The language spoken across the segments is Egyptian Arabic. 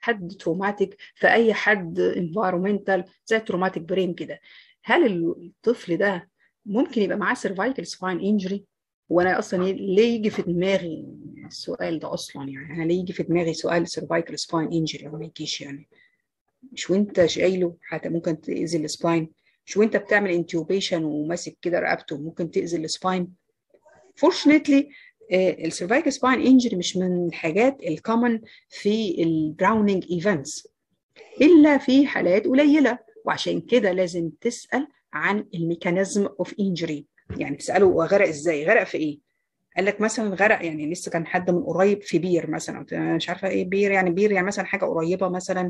حد تروماتيك في اي حد انفايرمنتال زي التروماتيك برين كده هل الطفل ده ممكن يبقى معاه سيرفايكال سباين انجري وانا اصلا ليه يجي في دماغي السؤال ده اصلا يعني انا ليه يجي في دماغي سؤال سيرفايكال سباين انجري او ما يجيش يعني مش وانت شايله حتى ممكن تاذي السباين مش وانت بتعمل انتيوبيشن وماسك كده رقبته ممكن تاذي السباين فورشنتلي السيرفايكال سباين انجري مش من الحاجات الكومن في الدراونينج ايفنتس الا في حالات قليله وعشان كده لازم تسال عن الميكانيزم اوف انجري يعني تساله هو غرق ازاي غرق في ايه قال لك مثلا غرق يعني لسه كان حد من قريب في بير مثلا مش عارفه ايه بير يعني بير يعني مثلا حاجه قريبه مثلا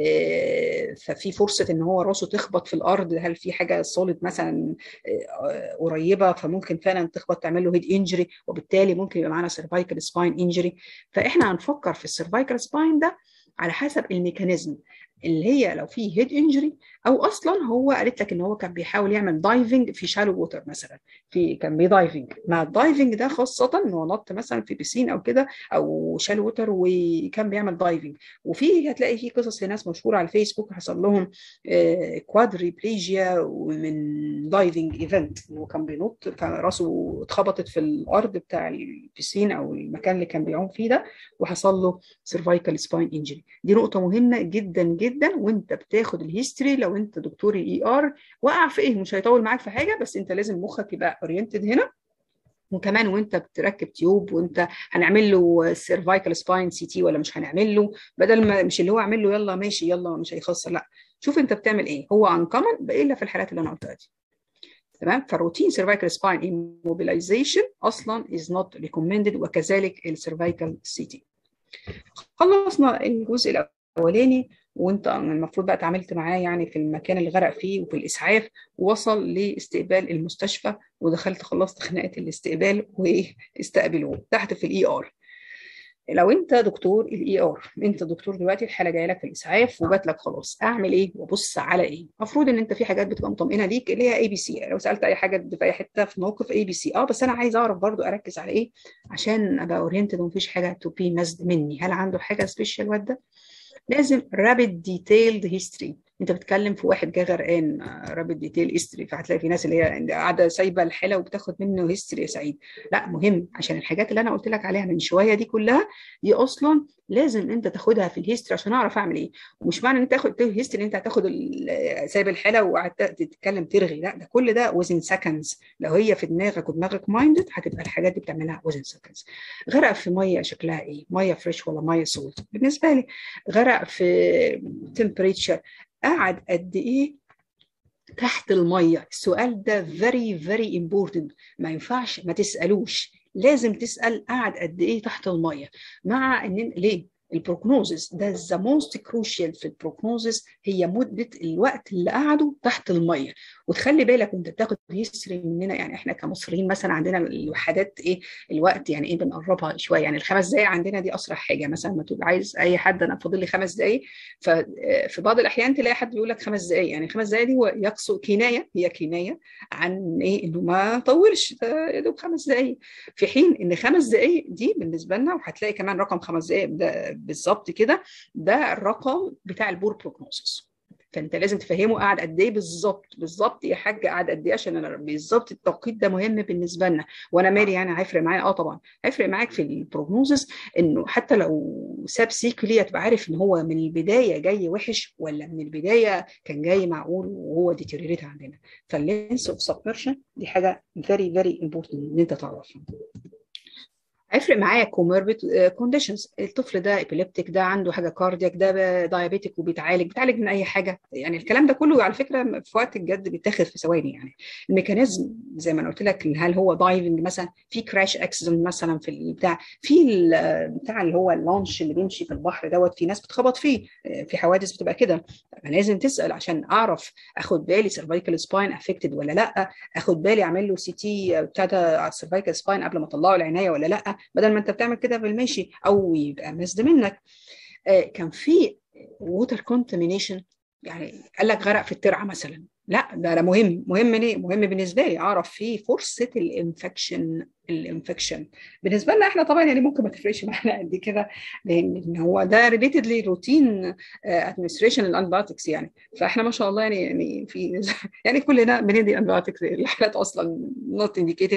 ففي فرصه ان هو راسه تخبط في الارض هل في حاجه سوليد مثلا قريبه فممكن فعلا تخبط تعمل له هيد انجري وبالتالي ممكن يبقى معانا سيرفايكال سباين انجري فاحنا هنفكر في السيرفايكال سباين ده على حسب الميكانيزم اللي هي لو في هيد انجري او اصلا هو قالت لك ان هو كان بيحاول يعمل دايفنج في شالو ووتر مثلا في كان بيدايفنج مع الدايفنج ده خاصه ان هو نط مثلا في بيسين او كده او شالو ووتر وكان بيعمل دايفنج وفي هتلاقي في قصص لناس مشهوره على الفيسبوك حصل لهم كوادريبليجيا من دايفنج ايفنت هو كان بينط كان راسه اتخبطت في الارض بتاع البيسين او المكان اللي كان بيعوم فيه ده وحصل له سيرفايكال سباين انجري دي نقطه مهمه جدا جدا وانت بتاخد الهيستوري لو انت دكتور الاي ار وقع في ايه مش هيطول معاك في حاجه بس انت لازم مخك يبقى اورينتد هنا وكمان وانت بتركب تيوب وانت هنعمل له سيرفايكال سباين سي تي ولا مش هنعمل له بدل ما مش اللي هو اعمل له يلا ماشي يلا مش هيخسر لا شوف انت بتعمل ايه هو انكمن الا في الحالات اللي انا قلتها دي تمام فالروتين سيرفايكال سباين immobilization اصلا is not recommended وكذلك السيرفايكال سي تي خلصنا الجزء الاولاني وانت المفروض بقى اتعاملت معاه يعني في المكان اللي غرق فيه وفي الاسعاف ووصل لاستقبال المستشفى ودخلت خلصت خناقه الاستقبال واستقبلوه تحت في الاي ار لو انت دكتور الاي ار انت دكتور دلوقتي الحاله جايه لك في الاسعاف وجات لك خلاص اعمل ايه وابص على ايه المفروض ان انت في حاجات بتبقى مطمئنه ليك اللي هي اي بي سي لو سالت اي حاجه في اي حته في موقف اي بي سي اه بس انا عايز اعرف برضو اركز على ايه عشان ابقى اورينتد ومفيش حاجه تو بي مزد مني هل عنده حاجه سبيشال واد ده لازم رابid ديتيلد هيستوري انت بتتكلم في واحد جه غرقان رابد ديتيل هيستوري فهتلاقي في ناس اللي هي قاعده سايبه الحاله وبتاخد منه هيستوري يا سعيد لا مهم عشان الحاجات اللي انا قلت لك عليها من شويه دي كلها دي اصلا لازم انت تاخدها في الهيستوري عشان اعرف اعمل ايه ومش معنى ان انت تاخد هيستوري انت هتاخد سايب الحاله وقعدت تتكلم ترغي لا ده كل ده وزن سكندز لو هي في دماغك ودماغك مايندد هتبقى الحاجات دي بتعملها وزن سكندز غرق في ميه شكلها ايه ميه فريش ولا ميه سولت بالنسبه لي غرق في تمبريتشر قعد قد ايه تحت الميه السؤال ده very very important ما ينفعش ما تسالوش لازم تسال قعد قد ايه تحت الميه مع ان ليه البروجنوزس ده ذا موست كروشال في البروجنوزس هي مده الوقت اللي قعدوا تحت الميه وتخلي بالك وانت بتاخد هيستوري مننا يعني احنا كمصريين مثلا عندنا الوحدات ايه الوقت يعني ايه بنقربها شويه يعني الخمس دقائق عندنا دي اسرع حاجه مثلا ما تبقى عايز اي حد انا فاضل لي خمس دقائق ففي بعض الاحيان تلاقي حد بيقول لك خمس دقائق يعني خمس دقائق دي هو يقصد كنايه هي كنايه عن ايه انه ما طولش يا دوب خمس دقائق في حين ان خمس دقائق دي بالنسبه لنا وهتلاقي كمان رقم خمس دقائق ده بالظبط كده ده الرقم بتاع البور بروجنوسيس فانت لازم تفهمه قعد قد ايه بالظبط بالظبط يا حاج قعد قد ايه عشان انا بالظبط التوقيت ده مهم بالنسبه لنا وانا مالي يعني هيفرق معايا اه طبعا هيفرق معاك في البروجنوزس انه حتى لو ساب سيكولي تبقى عارف ان هو من البدايه جاي وحش ولا من البدايه كان جاي معقول وهو ديتيريريت عندنا فاللينس اوف سبمرشن دي حاجه فيري فيري امبورتنت ان انت تعرفها هيفرق معايا كوموربيد كونديشنز الطفل ده ابيليبتيك ده عنده حاجه كاردياك ده دايابيتيك وبيتعالج بيتعالج من اي حاجه يعني الكلام ده كله على فكره في وقت الجد بيتاخد في ثواني يعني الميكانيزم زي ما انا قلت لك هل هو دايفنج مثلا في كراش اكسيدنت مثلا في البتاع في بتاع اللي هو اللانش اللي بيمشي في البحر دوت في ناس بتخبط فيه في حوادث بتبقى كده لازم تسال عشان اعرف اخد بالي سيرفايكال سباين افكتد ولا لا اخد بالي اعمل له سي تي بتاع ده السيرفايكال سباين قبل ما اطلعه العنايه ولا لا بدل ما انت بتعمل كده بالماشي او يبقى مسد منك آه كان في ووتر كونتامينيشن يعني قال لك غرق في الترعه مثلا لا ده ده مهم مهم ليه مهم بالنسبه لي اعرف فيه فرصه الانفكشن الانفكشن بالنسبه لنا احنا طبعا يعني ممكن ما تفرقش معانا قد كده لان هو ده ريليتد لروتين ادمنستريشن الانبيوتكس يعني فاحنا ما شاء الله يعني يعني في يعني كلنا بندي انبيوتكس الحالات اصلا نوت انديكيتد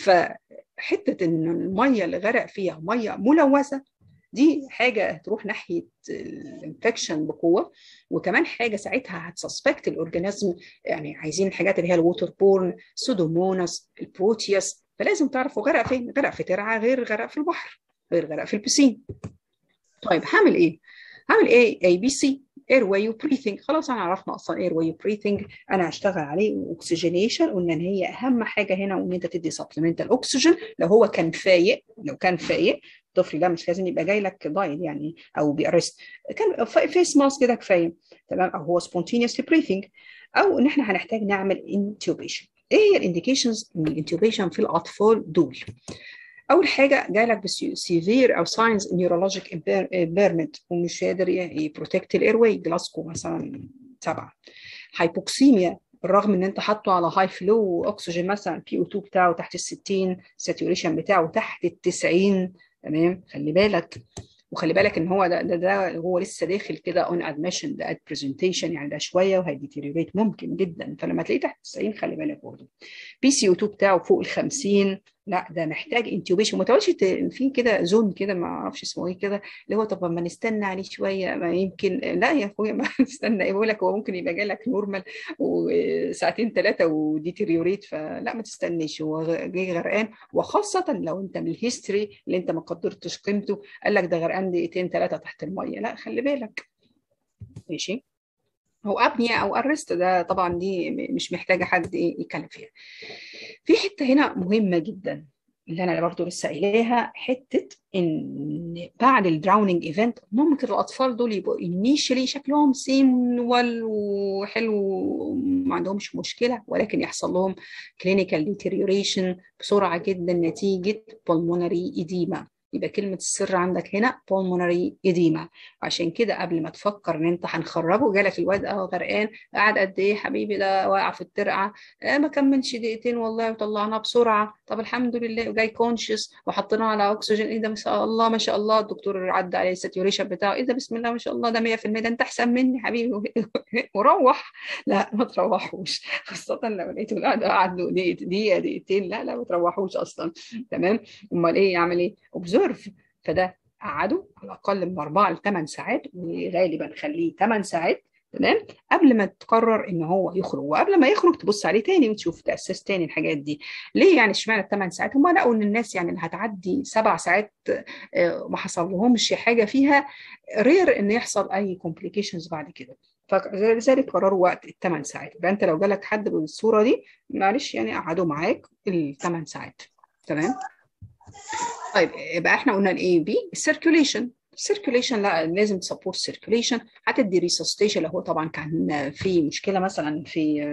فحته ان الميه اللي غرق فيها ميه ملوثه دي حاجه هتروح ناحيه الانفكشن بقوه وكمان حاجه ساعتها هتسسبكت الاورجانيزم يعني عايزين الحاجات اللي هي الووتر بورن سودوموناس البروتياس فلازم تعرفوا غرق فين غرق في ترعه غير غرق في البحر غير غرق في البسين طيب هعمل ايه هعمل ايه اي بي سي اير واي وبريثنج خلاص انا عرفنا اصلا اير واي وبريثنج انا هشتغل عليه واكسجينيشن قلنا ان هي اهم حاجه هنا وان انت تدي سبلمنتال اكسجين لو هو كان فايق لو كان فايق الطفل ده مش لازم يبقى جاي لك دايت يعني او بيأرست كان فيس ماسك كده كفايه تمام او هو سبونتينيوس بريثنج او ان احنا هنحتاج نعمل انتوبيشن ايه هي الانديكيشنز من الانتوبيشن في الاطفال دول اول حاجه جاي لك بسيفير او ساينز نيورولوجيك امبيرمنت ومش قادر يبروتكت الاير واي جلاسكو مثلا سبعه هايبوكسيميا بالرغم ان انت حاطه على هاي فلو اكسجين مثلا بي او 2 بتاعه تحت ال 60 ساتوريشن بتاعه تحت ال 90 تمام خلي بالك وخلي بالك ان هو ده ده, ده هو لسه داخل كده اون ادميشن ده برزنتيشن يعني ده شويه وهيديتيريوريت ممكن جدا فلما تلاقيه تحت 90 خلي بالك برضه بي سي او 2 بتاعه فوق ال 50 لا ده محتاج انتوبيشن ما تقولش في كده زون كده ما اعرفش اسمه ايه كده اللي هو طب ما نستنى عليه شويه ما يمكن لا يا اخويا ما نستنى ايه بقول لك هو ممكن يبقى جالك نورمال وساعتين ثلاثه وديتيريوريت فلا ما تستنيش هو جاي غرقان وخاصه لو انت من الهيستوري اللي انت ما قدرتش قيمته قال لك ده غرقان دقيقتين ثلاثه تحت الميه لا خلي بالك ماشي هو ابنيه او ارست ده طبعا دي مش محتاجه حد يتكلم فيها في حته هنا مهمه جدا اللي انا برضو لسه قايلاها حته ان بعد الدراوننج ايفنت ممكن الاطفال دول يبقوا انيشلي شكلهم سيمول وحلو وما عندهمش مشكله ولكن يحصل لهم كلينيكال ديتيريوريشن بسرعه جدا نتيجه pulmonary edema يبقى كلمة السر عندك هنا pulmonary edema وعشان كده قبل ما تفكر ان انت هنخرجه جالك الواد اه غرقان قعد قد ايه حبيبي ده واقع في الترعة آه ما كملش دقيقتين والله وطلعناه بسرعة طب الحمد لله وجاي كونشس وحطيناه على اكسجين ايه ده ما شاء الله ما شاء الله الدكتور عدى عليه الساتوريشن بتاعه ايه ده بسم الله ما شاء الله ده 100% ده انت احسن مني حبيبي وروح لا ما تروحوش خاصة لو لقيته قاعد قعد له دقيقة دقيقتين لا لا ما تروحوش اصلا تمام امال ايه يعمل ايه اوبزرف فده قعده على الاقل من اربعه لثمان ساعات وغالبا خليه ثمان ساعات تمام قبل ما تقرر ان هو يخرج وقبل ما يخرج تبص عليه تاني وتشوف تاسس تاني الحاجات دي ليه يعني اشمعنى الثمان ساعات هم لقوا ان الناس يعني اللي هتعدي سبع ساعات ما حصل لهمش حاجه فيها رير ان يحصل اي كومبليكيشنز بعد كده فلذلك قرروا وقت الثمان ساعات يبقى انت لو جالك حد بالصوره دي معلش يعني قعدوا معاك الثمان ساعات تمام طيب يبقى احنا قلنا الاي بي السيركيوليشن السيركيوليشن لا لازم تسبورت سيركيوليشن هتدي ريسستيشن لو هو طبعا كان في مشكله مثلا في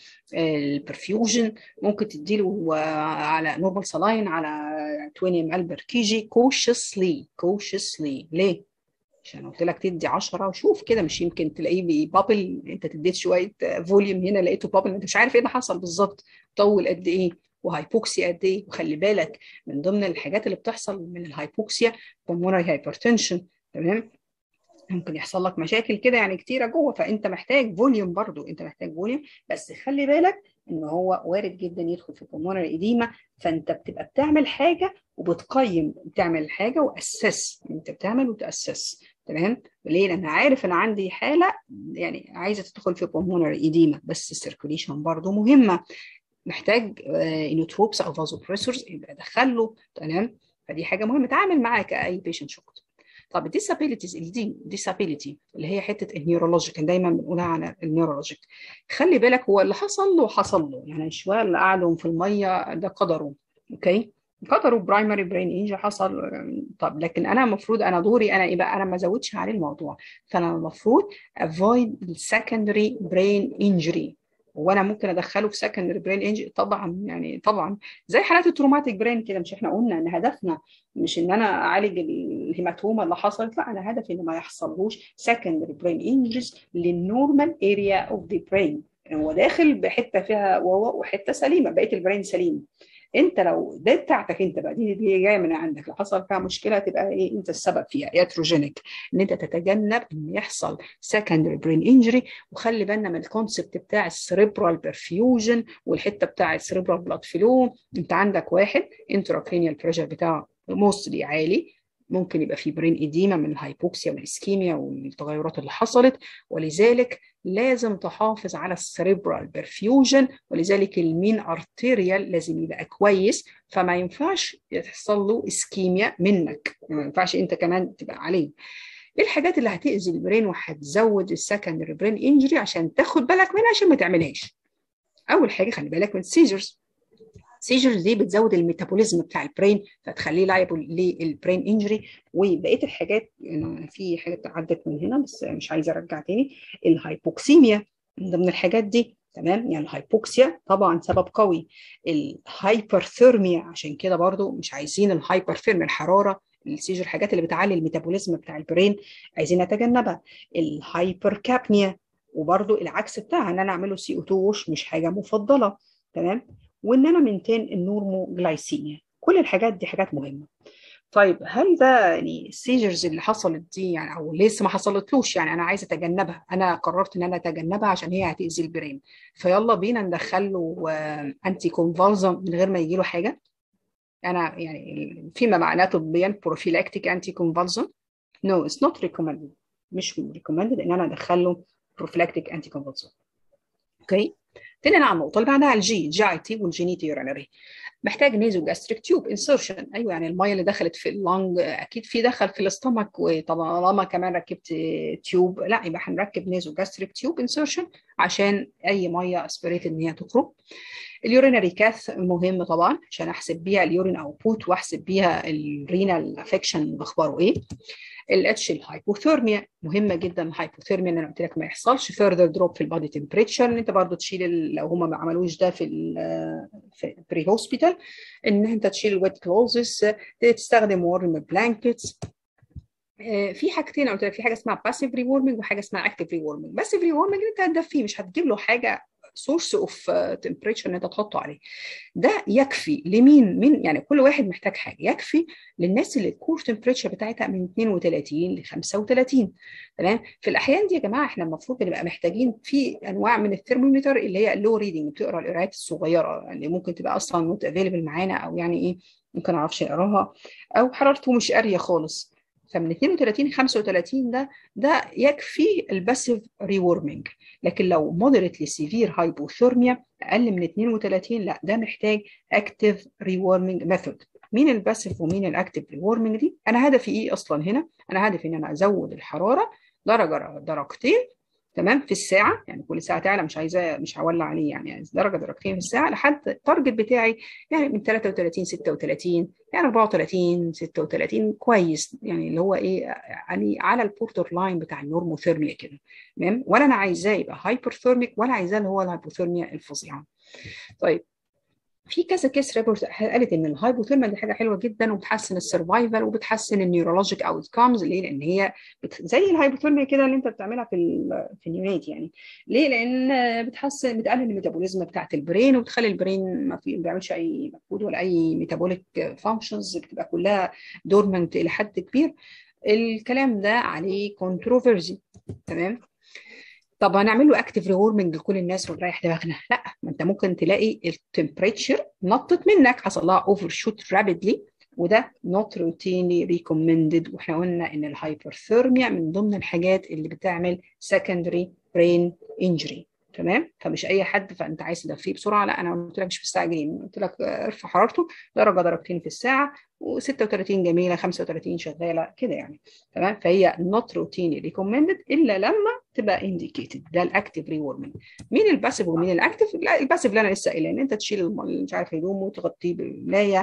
البرفيوجن ممكن تديله على نورمال سلاين على 20 ام ال بر كي جي كوشسلي كوشسلي ليه؟ عشان قلت لك تدي 10 وشوف كده مش يمكن تلاقيه بيبابل انت تديت شويه فوليوم هنا لقيته بابل انت مش عارف ايه اللي حصل بالظبط طول قد ايه وهايبوكسيا قد ايه وخلي بالك من ضمن الحاجات اللي بتحصل من الهايبوكسيا pulmonary hypertension تمام ممكن يحصل لك مشاكل كده يعني كتيره جوه فانت محتاج فوليوم برضو انت محتاج فوليوم بس خلي بالك ان هو وارد جدا يدخل في pulmonary edema فانت بتبقى بتعمل حاجه وبتقيم بتعمل حاجه واسس انت بتعمل وتاسس تمام ليه لان عارف انا عندي حاله يعني عايزه تدخل في pulmonary edema بس السيركوليشن برضو مهمه محتاج انوتروبس او فازوبريسورز يبقى ادخله تمام فدي حاجه مهمه تعامل معاه كاي بيشنت شوك طب الديسابيلتيز الدي ديسابيلتي اللي هي حته النيورولوجيك دايما بنقولها على النيورولوجيك خلي بالك هو اللي حصل له حصل له يعني شويه اللي قعدوا في الميه ده قدره اوكي قدره برايمري برين انجري حصل طب لكن انا المفروض انا دوري انا ايه بقى انا ما ازودش عليه الموضوع فانا المفروض افويد السكندري برين انجري وانا ممكن ادخله في سكندري برين انجري طبعا يعني طبعا زي حالات التروماتيك برين كده مش احنا قلنا ان هدفنا مش ان انا اعالج الهيماتوما اللي حصلت لا انا هدفي ان ما يحصلوش سكندري برين انجريز للنورمال اريا اوف ذا برين يعني هو داخل بحته فيها وهو وحته سليمه بقيه البرين سليم انت لو ده بتاعتك انت بقى دي دي جايه من عندك لو حصل فيها مشكله تبقى ايه انت السبب فيها ياتروجينيك ان انت تتجنب ان يحصل سكندري برين انجري وخلي بالنا من الكونسبت بتاع السريبرال برفيوجن والحته بتاع السريبرال بلاد فلو انت عندك واحد انتراكرينيال بريشر بتاعه موستلي عالي ممكن يبقى في برين إديمة من الهايبوكسيا والإسكيميا والتغيرات اللي حصلت ولذلك لازم تحافظ على السريبرال برفيوجن ولذلك المين ارتيريال لازم يبقى كويس فما ينفعش يحصل له اسكيميا منك ما ينفعش انت كمان تبقى عليه ايه الحاجات اللي هتأذي البرين وهتزود السكندري برين انجري عشان تاخد بالك منها عشان ما تعملهاش اول حاجه خلي بالك من السيجرز سيجرز دي بتزود الميتابوليزم بتاع البرين فتخليه لايبل للبرين انجري وبقيه الحاجات يعني في حاجات عدت من هنا بس مش عايزه ارجع تاني الهايبوكسيميا من ضمن الحاجات دي تمام يعني الهايبوكسيا طبعا سبب قوي الهايبرثيرميا عشان كده برضو مش عايزين الهايبرثيرميا الحراره السيجر الحاجات اللي بتعلي الميتابوليزم بتاع البرين عايزين نتجنبها الهايبركابنيا وبرضو العكس بتاعها ان انا اعمله سي او 2 وش مش حاجه مفضله تمام وان انا منتين النورمو جلايسيميا كل الحاجات دي حاجات مهمه طيب هل ده يعني السيجرز اللي حصلت دي يعني او لسه ما حصلتلوش يعني انا عايزه اتجنبها انا قررت ان انا اتجنبها عشان هي هتاذي البرين فيلا بينا ندخل له انتي كونفالزم من غير ما يجي له حاجه انا يعني فيما معناه طبيا بروفيلاكتيك انتي كونفالزم نو اتس نوت ريكومندد مش ريكومندد ان انا ادخل له بروفيلاكتيك انتي كونفالزم اوكي تاني على النقطه اللي بعدها الجي جي اي تي والجينيتي يورينري محتاج نيزو جاستريك تيوب انسرشن ايوه يعني الميه اللي دخلت في اللنج اكيد في دخل في الاستمك وطالما كمان ركبت تيوب لا يبقى هنركب نيزو جاستريك تيوب انسرشن عشان اي ميه اسبريت ان هي تخرج اليورينري كاث مهم طبعا عشان احسب بيها اليورين اوتبوت واحسب بيها الرينال افكشن اخباره ايه الاتش الهايبوثيرميا مهمه جدا الهايبوثيرميا ان انا قلت لك ما يحصلش فيرذر دروب في البادي تمبريتشر ان انت برضو تشيل لو هم ما عملوش ده في في بري هوسبيتال ان انت تشيل الويت كلوزز تستخدم وورم بلانكتس في حاجتين قلت لك في حاجه اسمها باسيف ريورمنج وحاجه اسمها اكتيف ريورمنج باسيف ريورمنج انت هتدفيه مش هتجيب له حاجه سورس اوف تمبريتشر ان انت تحطه عليه ده يكفي لمين مين يعني كل واحد محتاج حاجه يكفي للناس اللي الكور تمبريتشر بتاعتها من 32 ل 35 تمام في الاحيان دي يا جماعه احنا المفروض بنبقى محتاجين في انواع من الثرمومتر اللي هي اللو ريدنج بتقرا القراءات الصغيره اللي يعني ممكن تبقى اصلا نوت افيلبل معانا او يعني ايه ممكن ما اعرفش اقراها او حرارته مش قاريه خالص فمن 32 ل 35 ده ده يكفي الباسيف ريورمنج لكن لو مودريتلي سيفير هايبوثيرميا اقل من 32 لا ده محتاج اكتيف ريورمنج ميثود مين الباسيف ومين الاكتيف ريورمنج دي انا هدفي ايه اصلا هنا انا هدفي ان انا ازود الحراره درجه درجتين تمام في الساعه يعني كل ساعه تعلى مش عايزاه مش هولع عليه يعني درجه درجتين في الساعه لحد التارجت بتاعي يعني من 33 36 يعني 34 36 كويس يعني اللي هو ايه يعني على البورتر لاين بتاع النورموثيرميا كده تمام ولا انا عايزاه يبقى هايبرثيرميك ولا عايزاه اللي هو الهايبوثيرميا الفظيعه طيب في كذا كيس ريبورت قالت ان الهايبوثيرميا دي حاجه حلوه جدا وبتحسن السرفايفل وبتحسن النيورولوجيك اوت كامز ليه؟ لان هي بت... زي الهايبوثيرميا كده اللي انت بتعملها في ال... في النيونات يعني ليه؟ لان بتحسن بتقلل الميتابوليزم بتاعت البرين وبتخلي البرين ما, في... ما بيعملش اي مجهود ولا اي ميتابوليك فانكشنز بتبقى كلها دورمنت الى حد كبير الكلام ده عليه كونتروفرزي تمام طب هنعمل له اكتيف ريورمنج لكل الناس ونريح دماغنا لا ما انت ممكن تلاقي التمبريتشر نطت منك حصل لها اوفر شوت رابيدلي وده نوت روتينلي ريكومندد واحنا قلنا ان الهايبرثيرميا من ضمن الحاجات اللي بتعمل سكندري برين انجري تمام فمش اي حد فانت عايز تدفيه بسرعه لا انا قلت لك مش مستعجلين قلت لك ارفع حرارته درجه درجتين في الساعه و36 جميله 35 شغاله كده يعني تمام فهي نوت روتينلي ريكومندد الا لما تبقى انديكيتد ده الاكتيف ريورمنج مين الباسيف ومين الاكتيف لا الباسيف اللي انا لسه قايله ان انت تشيل مش عارف هدومه وتغطيه بالملايه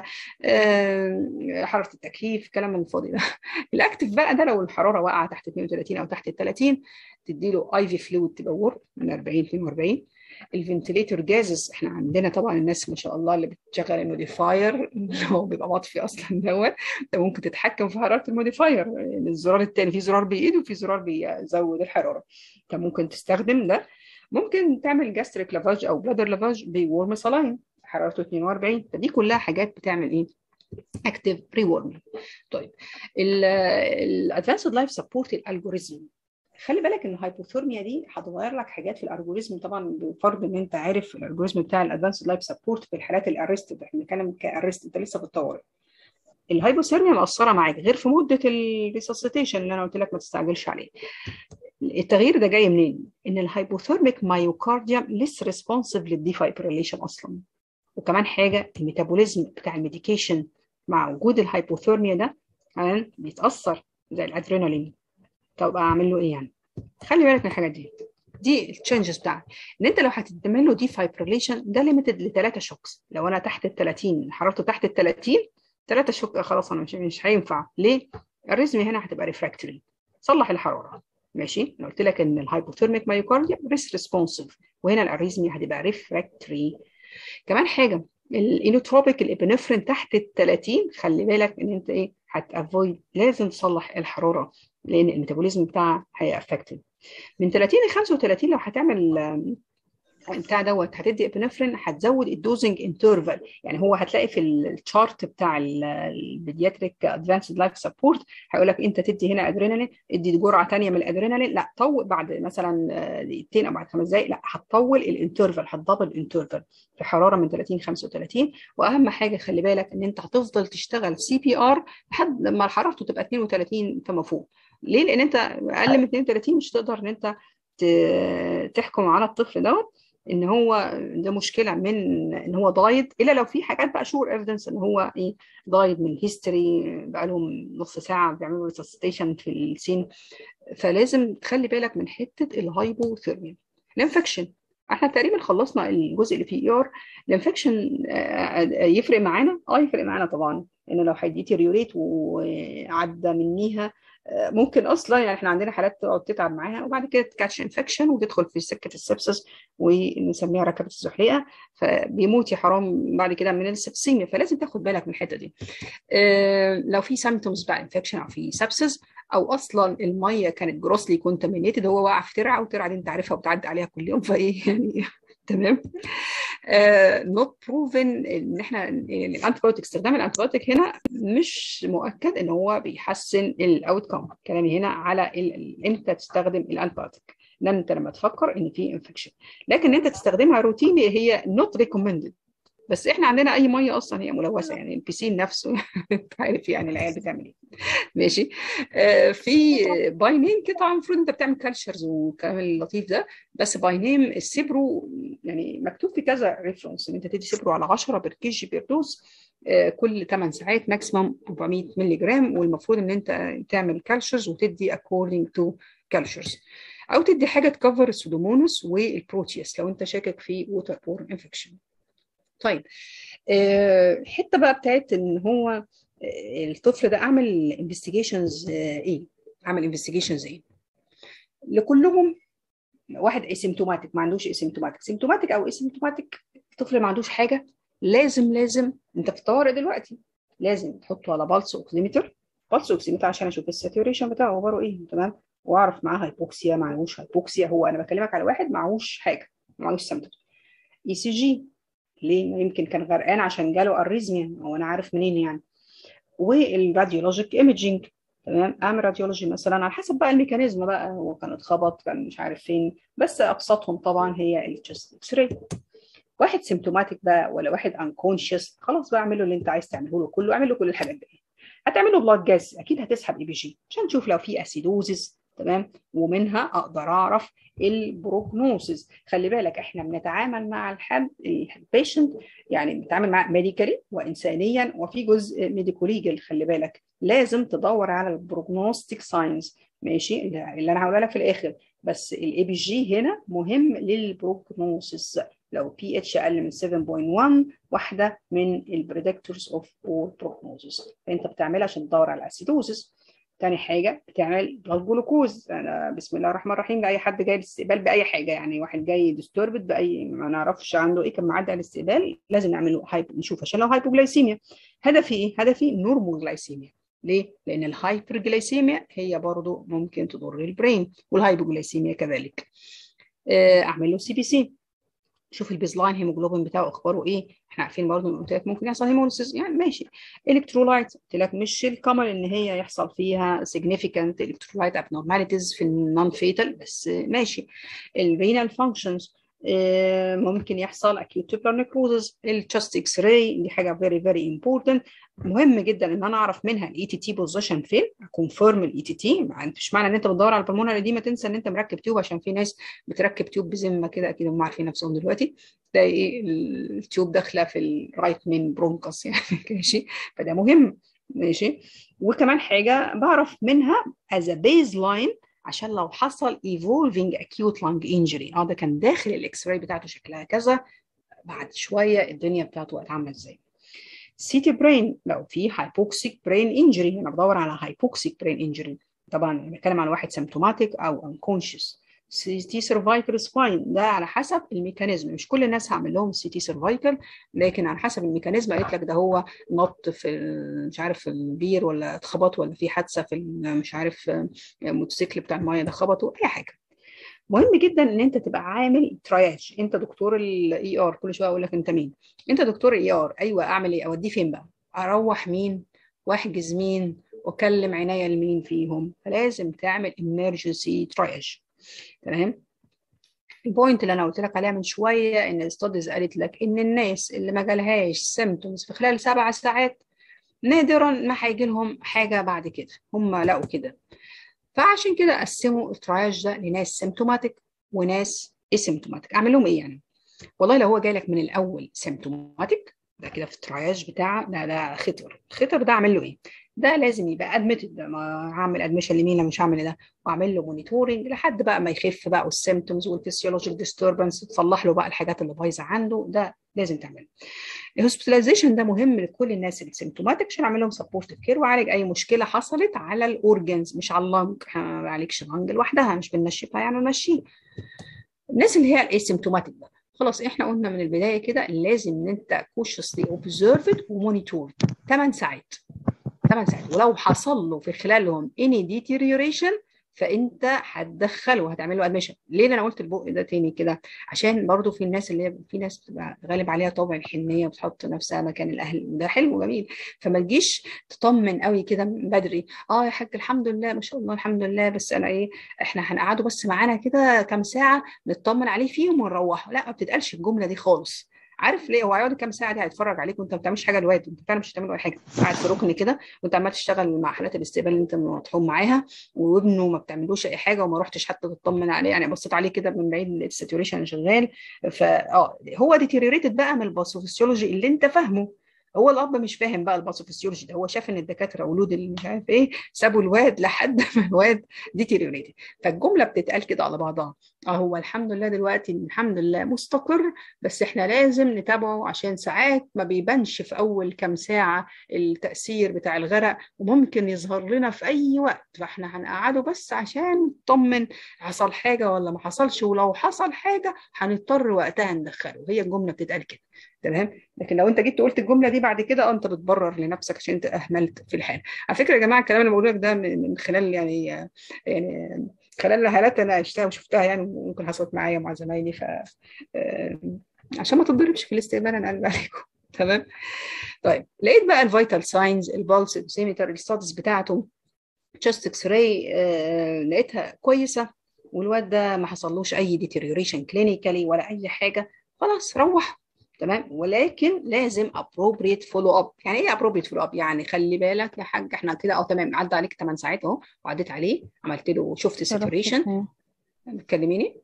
آه، حراره التكييف كلام من الفاضي ده الاكتيف بقى ده لو الحراره واقعه تحت 32 او تحت ال 30 تدي له اي في فلويد تبقى ورم من 40 42 الفنتليتور جازز احنا عندنا طبعا الناس ما شاء الله اللي بتشغل الموديفاير اللي هو بيبقى مطفي اصلا دوت انت ممكن تتحكم في حراره الموديفاير يعني الزرار الثاني في زرار بايد وفي زرار بيزود الحراره انت ممكن تستخدم ده ممكن تعمل جاستريك لافاج او بلادر لافاج بورم سلاين حرارته 42 فدي كلها حاجات بتعمل ايه اكتيف بري وورمنج طيب الادفانسد لايف سبورت الالجوريزم خلي بالك ان الهايبوثيرميا دي هتغير لك حاجات في الالجوريزم طبعا بفرض ان انت عارف الالجوريزم بتاع الادفانسد لايف سبورت في الحالات الارست احنا بنتكلم كارست انت لسه في الطوارئ الهايبوثيرميا مأثرة معاك غير في مدة الريسسيتيشن اللي انا قلت لك ما تستعجلش عليه التغيير ده جاي منين؟ ان الهايبوثيرميك مايوكارديوم ليس ريسبونسيف للديفايبريليشن اصلا وكمان حاجه الميتابوليزم بتاع الميديكيشن مع وجود الهايبوثيرميا ده كمان بيتاثر زي الادرينالين طب اعمل له ايه يعني؟ خلي بالك من الحاجات دي دي التشنجز بتاعتي ان انت لو هتعمل له دي فايبريليشن ده ليميتد لثلاثه شوكس لو انا تحت ال 30 حرارته تحت ال 30 ثلاثه شوك خلاص انا مش مش هينفع ليه؟ الريزم هنا هتبقى ريفراكتوري صلح الحراره ماشي انا قلت لك ان الهايبوثيرميك مايوكارديا ريس ريسبونسيف وهنا الاريزميا هتبقى ريفراكتوري كمان حاجه الانوتروبيك الابنفرين تحت ال 30 خلي بالك ان انت ايه هتافويد لازم تصلح الحراره لان الميتابوليزم بتاعها هي افكتد من 30 ل 35 لو هتعمل بتاع دوت هتدي ابنفرين هتزود الدوزنج انترفال يعني هو هتلاقي في الشارت بتاع البيدياتريك ادفانسد لايف سبورت هيقول لك انت تدي هنا ادرينالين ادي جرعه ثانيه من الادرينالين لا طول بعد مثلا دقيقتين او بعد خمس دقائق لا هتطول الانترفال هتدبل الانترفال في حراره من 30 35 واهم حاجه خلي بالك ان انت هتفضل تشتغل سي بي ار لحد لما حرارته تبقى 32 فما فوق ليه؟ لان انت اقل من 32 مش تقدر ان انت تحكم على الطفل دوت ان هو ده مشكله من ان هو دايت الا لو في حاجات بقى شور ايفيدنس ان هو ايه دايت من هيستوري بقى لهم نص ساعه بيعملوا ريسستيشن في السين فلازم تخلي بالك من حته الهايبوثيرميا الانفكشن احنا تقريبا خلصنا الجزء اللي فيه اي ار الانفكشن يفرق معانا اه يفرق معانا طبعا انه لو هيديتيريوريت وعدى منيها ممكن اصلا يعني احنا عندنا حالات تقعد تتعب معاها وبعد كده تكاتش انفكشن وتدخل في سكه السبسس ونسميها ركبه الزحليقه فبيموت يا حرام بعد كده من السبسيميا فلازم تاخد بالك من الحته دي اه لو في سيمتومز بقى انفكشن او في سبسس او اصلا الميه كانت جروسلي كونتامينيتد هو واقع في ترعه والترعه دي انت عارفها وبتعدي عليها كل يوم فايه يعني تمام نوت uh, بروفن ان احنا الانتيبيوتيك استخدام الانتيبيوتيك هنا مش مؤكد ان هو بيحسن الاوت كوم كلامي هنا على امتى تستخدم الانتيبيوتيك ان انت لما تفكر ان في انفكشن لكن انت تستخدمها روتيني هي نوت ريكومندد بس احنا عندنا اي ميه اصلا هي ملوثه يعني البيسين نفسه انت عارف يعني العيال بتعمل ايه ماشي آه في باي نيم كده طبعا المفروض انت بتعمل كالتشرز والكلام اللطيف ده بس باي نيم السيبرو يعني مكتوب في كذا ريفرنس ان انت تدي سيبرو على 10 بير كي جي بير دوز آه كل 8 ساعات ماكسيمم 400 مللي جرام والمفروض ان انت تعمل كالتشرز وتدي according to كالتشرز او تدي حاجه تكفر السودومونس والبروتيوس لو انت شاكك في ووتر بورن انفكشن طيب الحته بقى بتاعت ان هو الطفل ده اعمل انفستيجيشنز ايه اعمل انفستيجيشنز ايه لكلهم واحد اسيمتوماتيك ما عندوش اسيمتوماتيك سيمتوماتيك او اسيمتوماتيك الطفل ما عندوش حاجه لازم لازم انت في الطوارئ دلوقتي لازم تحطه على بالس اوكسيمتر بالس اوكسيمتر عشان اشوف الساتوريشن بتاعه اخباره ايه تمام واعرف معاه هايبوكسيا معهوش هايبوكسيا هو انا بكلمك على واحد معهوش حاجه معهوش سيمتوم اي سي جي ليه يمكن كان غرقان عشان جاله اريزميا او انا عارف منين يعني والراديولوجيك ايمجينج تمام اعمل راديولوجي مثلا على حسب بقى الميكانيزم بقى هو كان اتخبط كان مش عارف فين بس ابسطهم طبعا هي التشست اكس راي واحد سيمتوماتيك بقى ولا واحد انكونشس خلاص بقى اعمل له اللي انت عايز تعمله له كله اعمل له كل الحاجات دي هتعمل له بلاد جاز اكيد هتسحب اي بي جي عشان تشوف لو في اسيدوزز تمام ومنها اقدر اعرف البروجنوسيس خلي بالك احنا بنتعامل مع الحد البيشنت يعني بنتعامل معاه ميديكالي وانسانيا وفي جزء ميديكو ليجل خلي بالك لازم تدور على البروجنوستيك ساينس ماشي اللي انا هقولها لك في الاخر بس الاي بي جي هنا مهم للبروجنوسيس لو بي اتش اقل من 7.1 واحده من البريدكتورز اوف اور بروجنوسيس فانت بتعملها عشان تدور على الاسيدوزس تاني حاجه بتعمل بلاد جلوكوز انا بسم الله الرحمن الرحيم لاي حد جاي الاستقبال باي حاجه يعني واحد جاي ديستوربد باي ما نعرفش عنده ايه كان معدي على الاستقبال لازم نعمله هايب نشوف عشان لو هايبوجلايسيميا هدفي ايه؟ هدفي نورموجلايسيميا ليه؟ لان الهايبرجلايسيميا هي برضو ممكن تضر البرين والهايبوجلايسيميا كذلك اعمل له سي بي سي شوف البيز لاين هيموجلوبين بتاعه اخباره ايه احنا عارفين برضه قلت لك ممكن يحصل هيموليسيس يعني ماشي الكترولايت قلت لك مش الكمل ان هي يحصل فيها significant electrolyte abnormalities في النون فيتال بس ماشي الرينال فانكشنز ممكن يحصل acute tubular necrosis الchest اكس راي دي حاجه very very important مهم جدا ان انا اعرف منها الاي تي تي بوزيشن فين كونفيرم الاي تي تي مش معنى ان انت بتدور على البلمونري دي ما تنسى ان انت مركب تيوب عشان في ناس بتركب تيوب بذمه كده اكيد هم عارفين نفسهم دلوقتي تلاقي ايه التيوب داخله في الرايت مين برونكس يعني ماشي فده مهم ماشي وكمان حاجه بعرف منها از بيز لاين عشان لو حصل evolving acute lung injury اه ده كان داخل الاكس راي بتاعته شكلها كذا بعد شويه الدنيا بتاعته بقت عامله ازاي سيتي برين لو في هايبوكسيك برين انجري انا بدور على هايبوكسيك برين انجري طبعا بتكلم على واحد سيمتوماتيك او انكونشس سي تي سيرفايكال سباين ده على حسب الميكانيزم مش كل الناس هعمل لهم سي تي سيرفايكال لكن على حسب الميكانيزم قالت لك ده هو نط في مش عارف في البير ولا اتخبط ولا في حادثه في مش عارف الموتوسيكل بتاع المايه ده خبطه اي حاجه مهم جدا ان انت تبقى عامل ترياج انت دكتور الاي ار كل شويه اقول لك انت مين انت دكتور اي ار ايوه اعمل ايه اوديه فين بقى اروح مين واحجز مين واكلم عناية لمين فيهم فلازم تعمل emergency triage تمام البوينت اللي انا قلت لك عليها من شويه ان الستاديز قالت لك ان الناس اللي ما جالهاش سيمتومز في خلال سبع ساعات نادرا ما هيجي لهم حاجه بعد كده هم لقوا كده فعشان كده قسموا التراياج ده لناس سيمتوماتيك وناس اسيمتوماتيك اعمل لهم ايه يعني والله لو هو جالك من الاول سيمتوماتيك ده كده في التراياج بتاع ده ده خطر الخطر ده اعمل له ايه ده لازم يبقى ادمتد ما هعمل ادميشن لمين لما مش هعمل ده واعمل له مونيتورنج لحد بقى ما يخف بقى والسيمتومز والفسيولوجيك ديستربنس تصلح له بقى الحاجات اللي بايظه عنده ده لازم تعمله الهوسبيتاليزيشن ده مهم لكل الناس اللي سيمتوماتيك عشان اعمل لهم سبورتيف كير واعالج اي مشكله حصلت على الاورجنز مش على اللنج ما بعالجش اللنج لوحدها مش بننشفها يعني نمشيه الناس اللي هي الاسيمتوماتيك بقى خلاص احنا قلنا من البدايه كده لازم ان انت كوشسلي اوبزرفد ومونيتور 8 ساعات 8 ساعات ولو حصل له في خلالهم اني ديتيريوريشن فانت هتدخله هتعمل له ادميشن ليه انا قلت البق ده تاني كده عشان برضو في الناس اللي هي في ناس بتبقى غالب عليها طبع الحنيه وتحط نفسها مكان الاهل ده حلو وجميل فما تجيش تطمن قوي كده من بدري اه يا حاج الحمد لله ما شاء الله الحمد لله بس انا ايه احنا هنقعده بس معانا كده كام ساعه نطمن عليه فيهم ونروحه لا ما بتتقالش الجمله دي خالص عارف ليه هو هيقعد كام ساعه دي هيتفرج عليك وانت ما بتعملش حاجه دلوقتي انت فعلا مش هتعمل اي حاجه قاعد في ركن كده وانت عمال تشتغل مع حالات الاستقبال اللي انت مطحون معاها وابنه ما بتعملوش اي حاجه وما رحتش حتى تطمن عليه يعني بصيت عليه كده من بعيد الساتوريشن شغال فا اه هو ديتيريوريتد بقى من الباثوفيسيولوجي اللي انت فاهمه هو الاب مش فاهم بقى الباثوفيسيولوجي ده هو شاف ان الدكاتره ولود اللي مش عارف ايه سابوا الواد لحد ما الواد ديتيريوريتد فالجمله بتتقال كده على بعضها اه هو الحمد لله دلوقتي الحمد لله مستقر بس احنا لازم نتابعه عشان ساعات ما بيبانش في اول كام ساعه التاثير بتاع الغرق وممكن يظهر لنا في اي وقت فاحنا هنقعده بس عشان نطمن حصل حاجه ولا ما حصلش ولو حصل حاجه هنضطر وقتها ندخله هي الجمله بتتقال كده تمام لكن لو انت جيت قلت الجمله دي بعد كده انت بتبرر لنفسك عشان انت اهملت في الحاله على فكره يا جماعه الكلام اللي بقوله لك ده من خلال يعني يعني خلال حالات انا عشتها وشفتها يعني ممكن حصلت معايا مع زمايلي ف عشان ما تتضربش في الاستقبال انا قلب عليكم تمام طيب لقيت بقى الفيتال ساينز البولس السيمتر الستاتس بتاعته تشست اكس راي لقيتها كويسه والواد ده ما حصلوش اي ديتيريوريشن كلينيكالي ولا اي حاجه خلاص روح تمام ولكن لازم appropriate follow up يعني ايه appropriate follow up يعني خلي بالك يا حاج احنا كده اه تمام عدى عليك 8 ساعات اهو وعديت عليه عملت له شفت الساتوريشن بتكلميني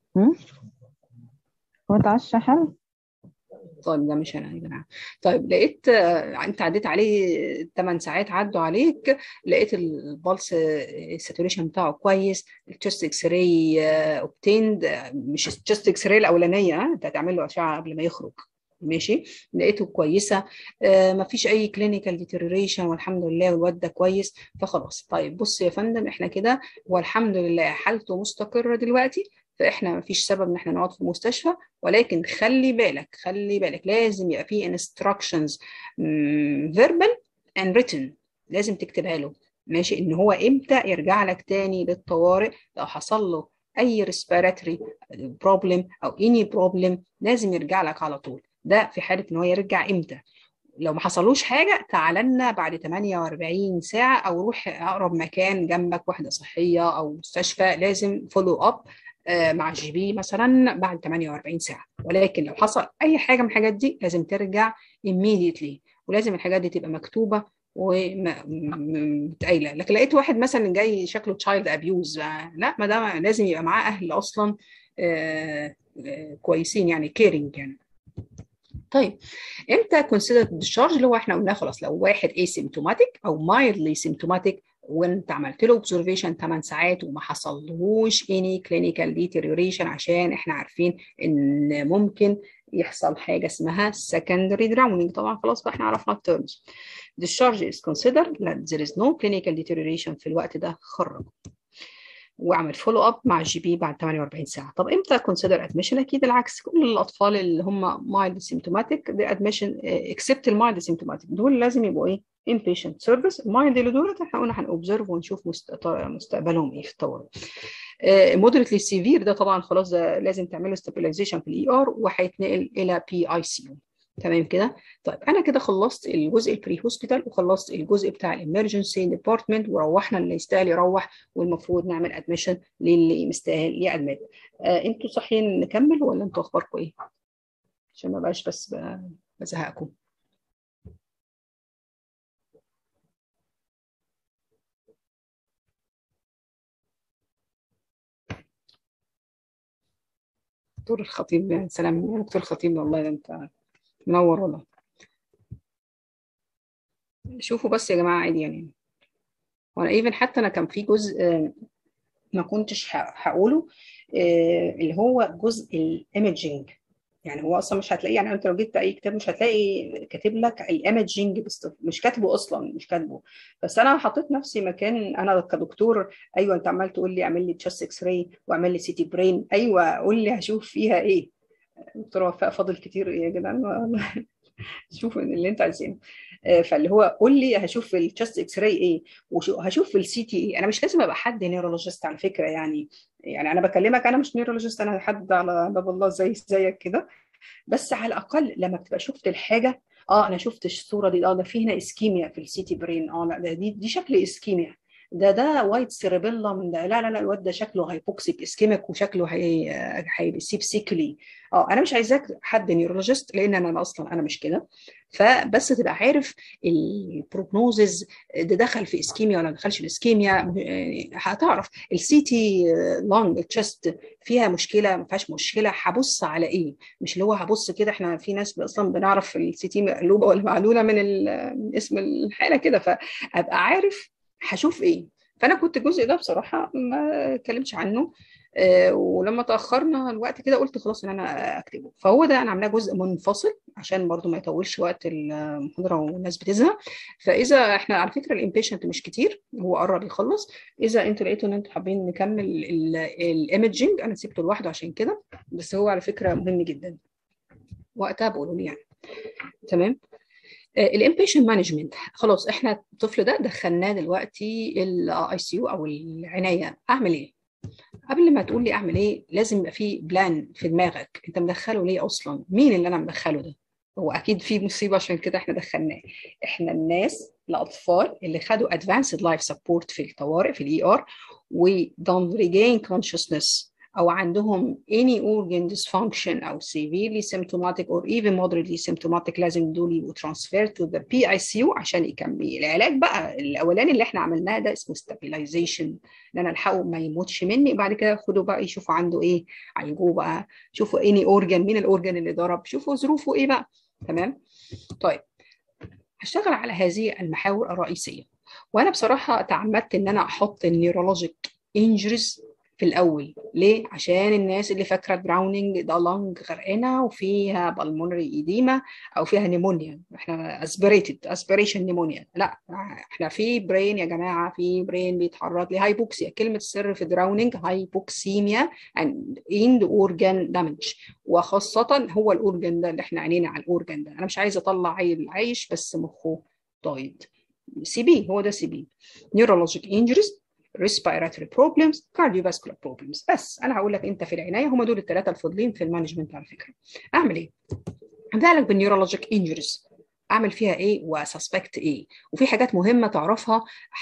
هو اتعشى حلو طيب ده مش انا يا جماعه طيب لقيت انت عديت عليه 8 ساعات عدوا عليك لقيت البلس الساتوريشن بتاعه كويس التشست اكس راي اوبتيند مش التشست اكس راي الاولانيه انت هتعمل له اشعه قبل ما يخرج ماشي لقيته كويسه آه مفيش اي كلينيكال ديتيريشن والحمد لله والواد ده كويس فخلاص طيب بص يا فندم احنا كده والحمد لله حالته مستقره دلوقتي فاحنا مفيش سبب ان احنا نقعد في المستشفى ولكن خلي بالك خلي بالك لازم يبقى في instructions verbal and written لازم تكتبها له ماشي ان هو امتى يرجع لك تاني للطوارئ لو حصل له اي respiratory problem او any problem لازم يرجع لك على طول ده في حاله ان هو يرجع امتى لو ما حصلوش حاجه تعال لنا بعد 48 ساعه او روح اقرب مكان جنبك وحده صحيه او مستشفى لازم فولو اب مع الجي بي مثلا بعد 48 ساعه ولكن لو حصل اي حاجه من الحاجات دي لازم ترجع immediately ولازم الحاجات دي تبقى مكتوبه ومتقايله لكن لقيت واحد مثلا جاي شكله تشايلد ابيوز لا ما ده لازم يبقى معاه اهل اصلا آه آه كويسين يعني كيرنج يعني طيب امتى consider discharge اللي هو احنا قلنا خلاص لو واحد asymptomatic او mildly symptomatic وانت عملت له observation 8 ساعات وما حصلهوش any clinical deterioration عشان احنا عارفين ان ممكن يحصل حاجه اسمها secondary drowning طبعا خلاص بقى احنا عرفنا الترمز discharge is considered that there is no clinical deterioration في الوقت ده خرج واعمل فولو اب مع الجي بي بعد 48 ساعه طب امتى كونسيدر ادميشن اكيد العكس كل الاطفال اللي هم مايلد سيمتوماتيك دي ادميشن اكسبت المايلد سيمتوماتيك دول لازم يبقوا ايه inpatient سيرفيس المايلد اللي دول احنا قلنا هنوبزرف ونشوف مستقبلهم ايه في الطوارئ مودريتلي سيفير ده طبعا خلاص ده لازم تعمله ستابلايزيشن في الاي ار وهيتنقل الى بي اي سي يو تمام كده طيب انا كده خلصت الجزء البري هوسبيتال وخلصت الجزء بتاع الامرجنسي ديبارتمنت وروحنا اللي يستاهل يروح والمفروض نعمل ادميشن للي مستاهل يادمت آه انتوا صحيين نكمل ولا انتوا اخباركم ايه عشان ما بقاش بس بزهقكم دكتور الخطيب يعني سلام يا دكتور الخطيب والله ده انت منور والله شوفوا بس يا جماعه عادي يعني وانا ايفن حتى انا كان في جزء ما كنتش هقوله اللي هو جزء الايمجنج يعني هو اصلا مش هتلاقيه يعني انت لو جبت اي كتاب مش هتلاقي كاتب لك الايمجنج مش كاتبه اصلا مش كاتبه بس انا حطيت نفسي مكان انا كدكتور ايوه انت عمال تقول لي اعمل لي تشست اكس راي واعمل لي سي تي برين ايوه قول لي هشوف فيها ايه دكتور وفاء فاضل كتير يا جدعان والله شوف اللي انت عايزينه فاللي هو قول لي هشوف التشست اكس راي ايه وهشوف السي تي ايه انا مش لازم ابقى حد نيورولوجيست على فكره يعني يعني انا بكلمك انا مش نيورولوجيست انا حد على باب الله زي زيك كده بس على الاقل لما بتبقى شفت الحاجه اه انا شفت الصوره دي اه ده في هنا اسكيميا في السي تي برين اه لا ده دي دي شكل اسكيميا ده ده وايت سيربيلم ده لا لا لا الواد ده شكله هايبوكسيك اسكيميك وشكله هي هيبقى سيبسيكلي اه انا مش عايزاك حد نيورولوجيست لان انا أنا اصلا انا مش كده فبس تبقى عارف البروجنوزز ده دخل في اسكيميا ولا ما دخلش في اسكيميا هتعرف السي تي لونج التشست فيها مشكله ما فيهاش مشكله هبص على ايه مش اللي هو هبص كده احنا في ناس اصلا بنعرف السي تي مقلوبه ولا معلوله من, من اسم الحاله كده فابقى عارف هشوف ايه فانا كنت الجزء ده بصراحه ما اتكلمتش عنه أه ولما تاخرنا الوقت كده قلت خلاص ان انا اكتبه فهو ده انا عاملاه جزء منفصل عشان برضو ما يطولش وقت المحاضره والناس بتزهق فاذا احنا على فكره الامبيشنت مش كتير هو قرب يخلص اذا انتوا لقيتوا ان انتوا حابين نكمل الايمجنج انا سيبته لوحده عشان كده بس هو على فكره مهم جدا وقتها بقولوا لي يعني تمام الامبيشن مانجمنت خلاص احنا الطفل ده دخلناه دلوقتي الاي سي يو او العنايه اعمل ايه قبل ما تقول لي اعمل ايه لازم يبقى في بلان في دماغك انت مدخله ليه اصلا مين اللي انا مدخله ده هو اكيد في مصيبه عشان كده احنا دخلناه احنا الناس الاطفال اللي خدوا ادفانسد لايف سبورت في الطوارئ في الاي ار ودون ريجين كونشسنس او عندهم any organ dysfunction او severely symptomatic or even moderately symptomatic لازم دول يبقوا transferred to the PICU عشان يكمل العلاج بقى الاولاني اللي احنا عملناه ده اسمه stabilization ان انا الحقه ما يموتش مني بعد كده خدوا بقى يشوفوا عنده ايه عالجوه بقى شوفوا any organ مين الاورجن اللي ضرب شوفوا ظروفه ايه بقى تمام طيب هشتغل على هذه المحاور الرئيسيه وانا بصراحه تعمدت ان انا احط النيورولوجيك انجريز في الاول ليه عشان الناس اللي فاكره دراونينج ده لانج غرقانه وفيها بالمونري ايديما او فيها نيمونيا احنا اسبريتد اسبريشن نيمونيا لا احنا في برين يا جماعه في برين بيتعرض لهايبوكسيا كلمه السر في دراونينج هايبوكسيميا اند اورجان دامج وخاصه هو الاورجان ده اللي احنا عينينا على الاورجان ده انا مش عايزه اطلع عيل عايش بس مخه طايد سي بي هو ده سي بي نيورولوجيك انجريز respiratory problems cardiovascular problems بس انا هقول لك انت في العنايه هم دول الثلاثه الفاضلين في المانجمنت على فكره اعمل ايه ابدا لك بالنيورولوجيك انجريز اعمل فيها ايه وسسبكت ايه وفي حاجات مهمه تعرفها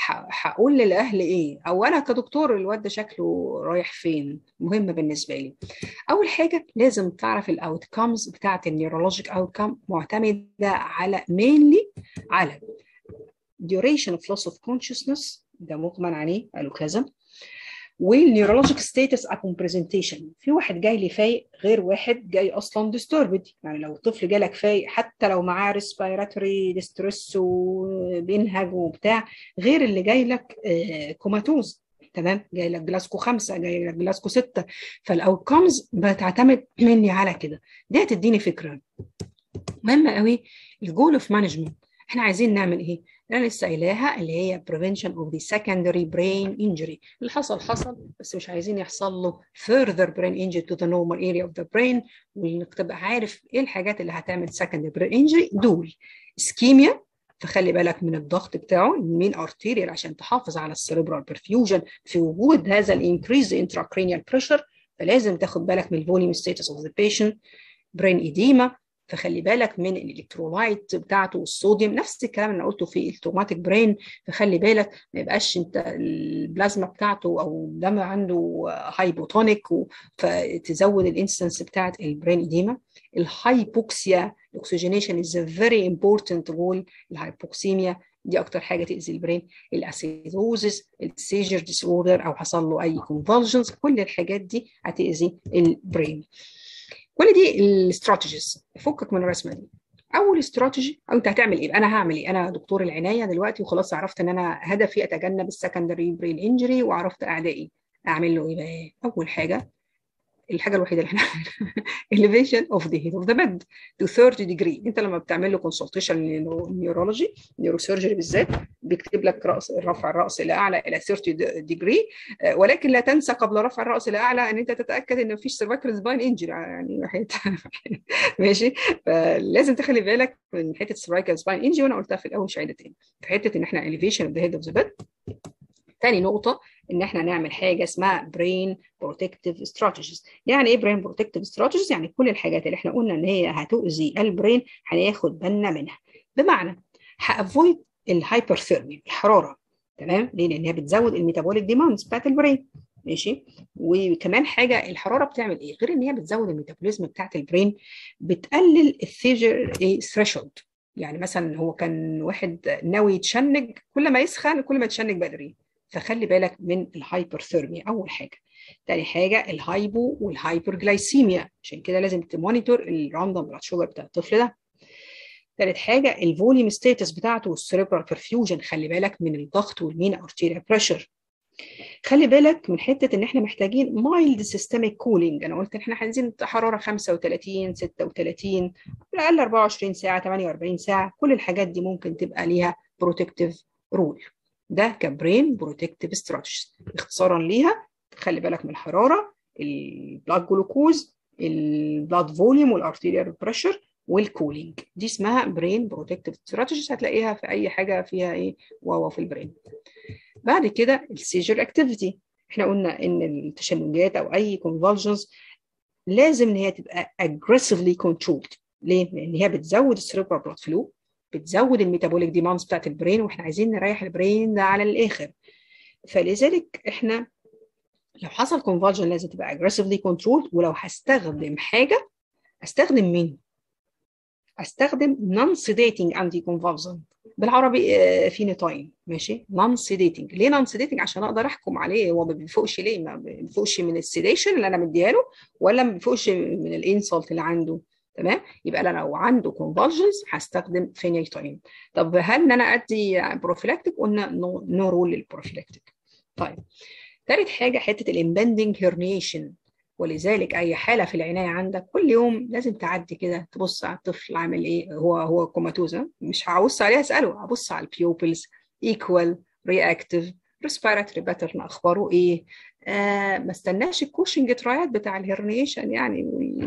هقول للاهل ايه او انا كدكتور الواد ده شكله رايح فين مهمه بالنسبه لي اول حاجه لازم تعرف الاوتكمز بتاعه النيورولوجيك اوتكم معتمده على مينلي على duration of loss of consciousness ده مغمى عليه قالوا كذا والنيورولوجيك ستاتس ابون برزنتيشن في واحد جاي لي فايق غير واحد جاي اصلا ديستوربد يعني لو الطفل جالك فايق حتى لو معاه ريسبيراتوري ديستريس وبينهج وبتاع غير اللي جاي لك كوماتوز تمام جاي لك جلاسكو خمسة جاي لك جلاسكو ستة فالاوتكمز بتعتمد مني على كده دي هتديني فكرة مهمة قوي الجول اوف مانجمنت احنا عايزين نعمل ايه انا لسه قايلاها اللي هي prevention of the secondary brain injury اللي حصل حصل بس مش عايزين يحصل له further brain injury to the normal area of the brain وانك تبقى عارف ايه الحاجات اللي هتعمل secondary brain injury دول اسكيميا فخلي بالك من الضغط بتاعه المين ارتيريال عشان تحافظ على السيربرال برفيوجن في وجود هذا الانكريز intracranial pressure فلازم تاخد بالك من الفوليوم ستاتس اوف ذا بيشنت برين ايديما فخلي بالك من الالكترولايت بتاعته والصوديوم نفس الكلام اللي قلته في التروماتيك برين فخلي بالك ما يبقاش انت البلازما بتاعته او الدم عنده هايبوتونيك فتزود الانستنس بتاعت البرين ايديما الهايبوكسيا الاكسجينيشن از فيري امبورتنت رول الهايبوكسيميا دي اكتر حاجه تاذي البرين الاسيدوزس السيجر ديس اوردر او حصل له اي كونفولجنز كل الحاجات دي هتاذي البرين كل دي الاستراتيجيز فكك من الرسمه دي اول استراتيجي او انت هتعمل ايه انا هعمل ايه انا دكتور العنايه دلوقتي وخلاص عرفت ان انا هدفي اتجنب السكندري برين انجري وعرفت اعدائي اعمل له ايه بقى اول حاجه الحاجه الوحيده اللي احنا elevation of the head of the bed to 30 degree انت لما بتعمل له consultation نيورولوجي نيوروسيرجري بالذات بيكتب لك رأس رفع الراس الى اعلى الى 30 degree ولكن لا تنسى قبل رفع الراس الى اعلى ان انت تتاكد ان مفيش سيرفايكال سباين انجري يعني ماشي فلازم تخلي بالك من حته سيرفايكال سباين انجري وانا قلتها في الاول مش عايده تاني في حته ان احنا elevation of the head of the bed تاني نقطة إن إحنا نعمل حاجة اسمها brain protective strategies، يعني إيه brain protective strategies؟ يعني كل الحاجات اللي إحنا قلنا إن هي هتؤذي البرين هناخد بالنا منها، بمعنى هافويد الهايبرثيرميا الحرارة تمام؟ ليه؟ لأن هي بتزود الميتابوليك ديماندز بتاعت البرين ماشي؟ وكمان حاجة الحرارة بتعمل إيه؟ غير إن هي بتزود الميتابوليزم بتاعت البرين بتقلل الثيجر ثريشولد يعني مثلا هو كان واحد ناوي يتشنج كل ما يسخن كل ما يتشنج بدري فخلي بالك من الهايبرثيرميا اول حاجه تاني حاجه الهايبو والهايبرجلايسيميا عشان كده لازم تمونيتور الراندوم بلاد شوجر بتاع الطفل ده تالت حاجه الفوليوم ستاتس بتاعته والسيربرال برفيوجن خلي بالك من الضغط والمين ارتيريال بريشر خلي بالك من حته ان احنا محتاجين مايلد سيستميك كولينج انا قلت احنا عايزين حراره 35 36 على الاقل 24 ساعه 48 ساعه كل الحاجات دي ممكن تبقى ليها بروتكتيف رول ده كبرين بروتكتيف استراتيجيز اختصارا ليها خلي بالك من الحراره البلاد جلوكوز البلاد فوليوم والارتيريال بريشر والكولينج دي اسمها برين بروتكتيف استراتيجيز هتلاقيها في اي حاجه فيها ايه واوا في البرين بعد كده السيجر اكتيفيتي احنا قلنا ان التشنجات او اي كونفولجنز لازم ان هي تبقى aggressively controlled ليه؟ لان هي بتزود السيربرال بلاد فلو بتزود الميتابوليك ديماندز بتاعت البرين واحنا عايزين نريح البرين ده على الاخر فلذلك احنا لو حصل كونفولجن لازم تبقى aggressively controlled ولو هستخدم حاجه استخدم مين؟ استخدم non sedating anti convulsant بالعربي فينيتاين ماشي نون سيديتنج ليه نون سيديتنج عشان اقدر احكم عليه هو ما بيفوقش ليه ما بيفوقش من السيديشن اللي انا مديها له ولا ما بيفوقش من الانسلت اللي عنده تمام يبقى انا لو عنده كونفولجنز هستخدم فينيتاين طب هل ان انا ادي بروفيلاكتيك قلنا نو, نو رول للبروفيلاكتيك طيب ثالث حاجه حته الامبندنج هيرنيشن ولذلك اي حاله في العنايه عندك كل يوم لازم تعدي كده تبص على الطفل عامل ايه هو هو كوماتوزا مش هبص عليه اساله هبص على البيوبلز ايكوال رياكتيف ريسبيراتوري باترن اخباره ايه آه ما استناش الكوشنج ترايات بتاع الهرنيشن يعني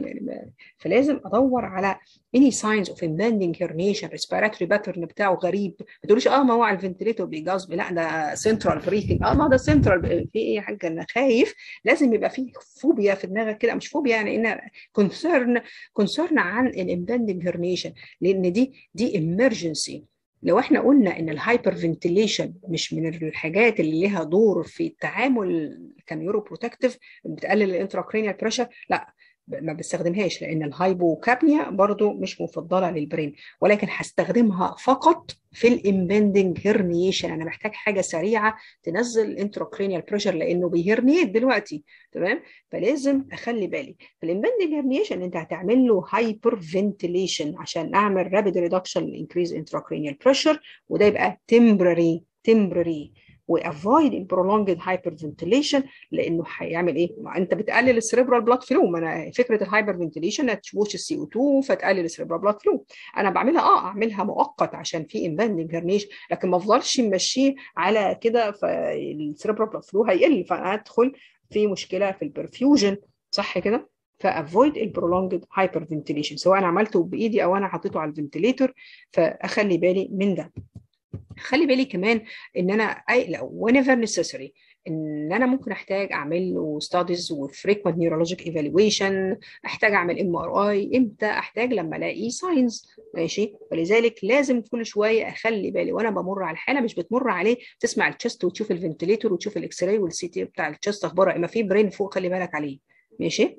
فلازم ادور على any signs of impending herniation respiratory pattern بتاعه غريب ما تقوليش اه ما هو على الفنتليتور بيجاظب لا ده سنترال بريثنج اه ما ده سنترال في ايه يا حاجه انا خايف لازم يبقى في فوبيا في دماغك كده مش فوبيا يعني ان كونسيرن كونسيرن عن الامبندنج هرنيشن لان دي دي emergency لو احنا قلنا ان الهايبر فنتيليشن مش من الحاجات اللي لها دور في التعامل كنيورو بروتكتيف بتقلل الانتراكرينيال بريشر لا ما بستخدمهاش لان الهايبوكابنيا برضو مش مفضله للبرين ولكن هستخدمها فقط في الامبندنج هيرنيشن انا محتاج حاجه سريعه تنزل الانتراكرينيال بريشر لانه بيهرنيت دلوقتي تمام فلازم اخلي بالي الامبندنج هيرنيشن انت هتعمل له هايبر فنتيليشن عشان اعمل رابيد ريدكشن انكريز انتراكرينيال بريشر وده يبقى تمبرري تمبرري وافويد البرولونجد هايبر فنتيليشن لانه هيعمل ايه؟ ما انت بتقلل السريبرال بلاد فلو ما انا فكره الهايبر فنتيليشن هتشوش السي او 2 فتقلل السريبرال بلاد فلو انا بعملها اه اعملها مؤقت عشان في امباندنج هرنيش لكن ما افضلش ماشيه على كده فالسريبرال بلاد فلو هيقل فانا ادخل في مشكله في البرفيوجن صح كده؟ فافويد البرولونجد هايبر فنتيليشن سواء انا عملته بايدي او انا حطيته على الفنتيليتور فاخلي بالي من ده خلي بالي كمان ان انا اي لو whenever necessary ان انا ممكن احتاج اعمل له ستاديز وفريكوينت نيورولوجيك ايفالويشن احتاج اعمل ام ار اي امتى احتاج لما الاقي ساينز ماشي ولذلك لازم كل شويه اخلي بالي وانا بمر على الحاله مش بتمر عليه تسمع التشست وتشوف الفنتليتور وتشوف الاكس راي والسي تي بتاع التشست اخبارها اما في برين فوق خلي بالك عليه ماشي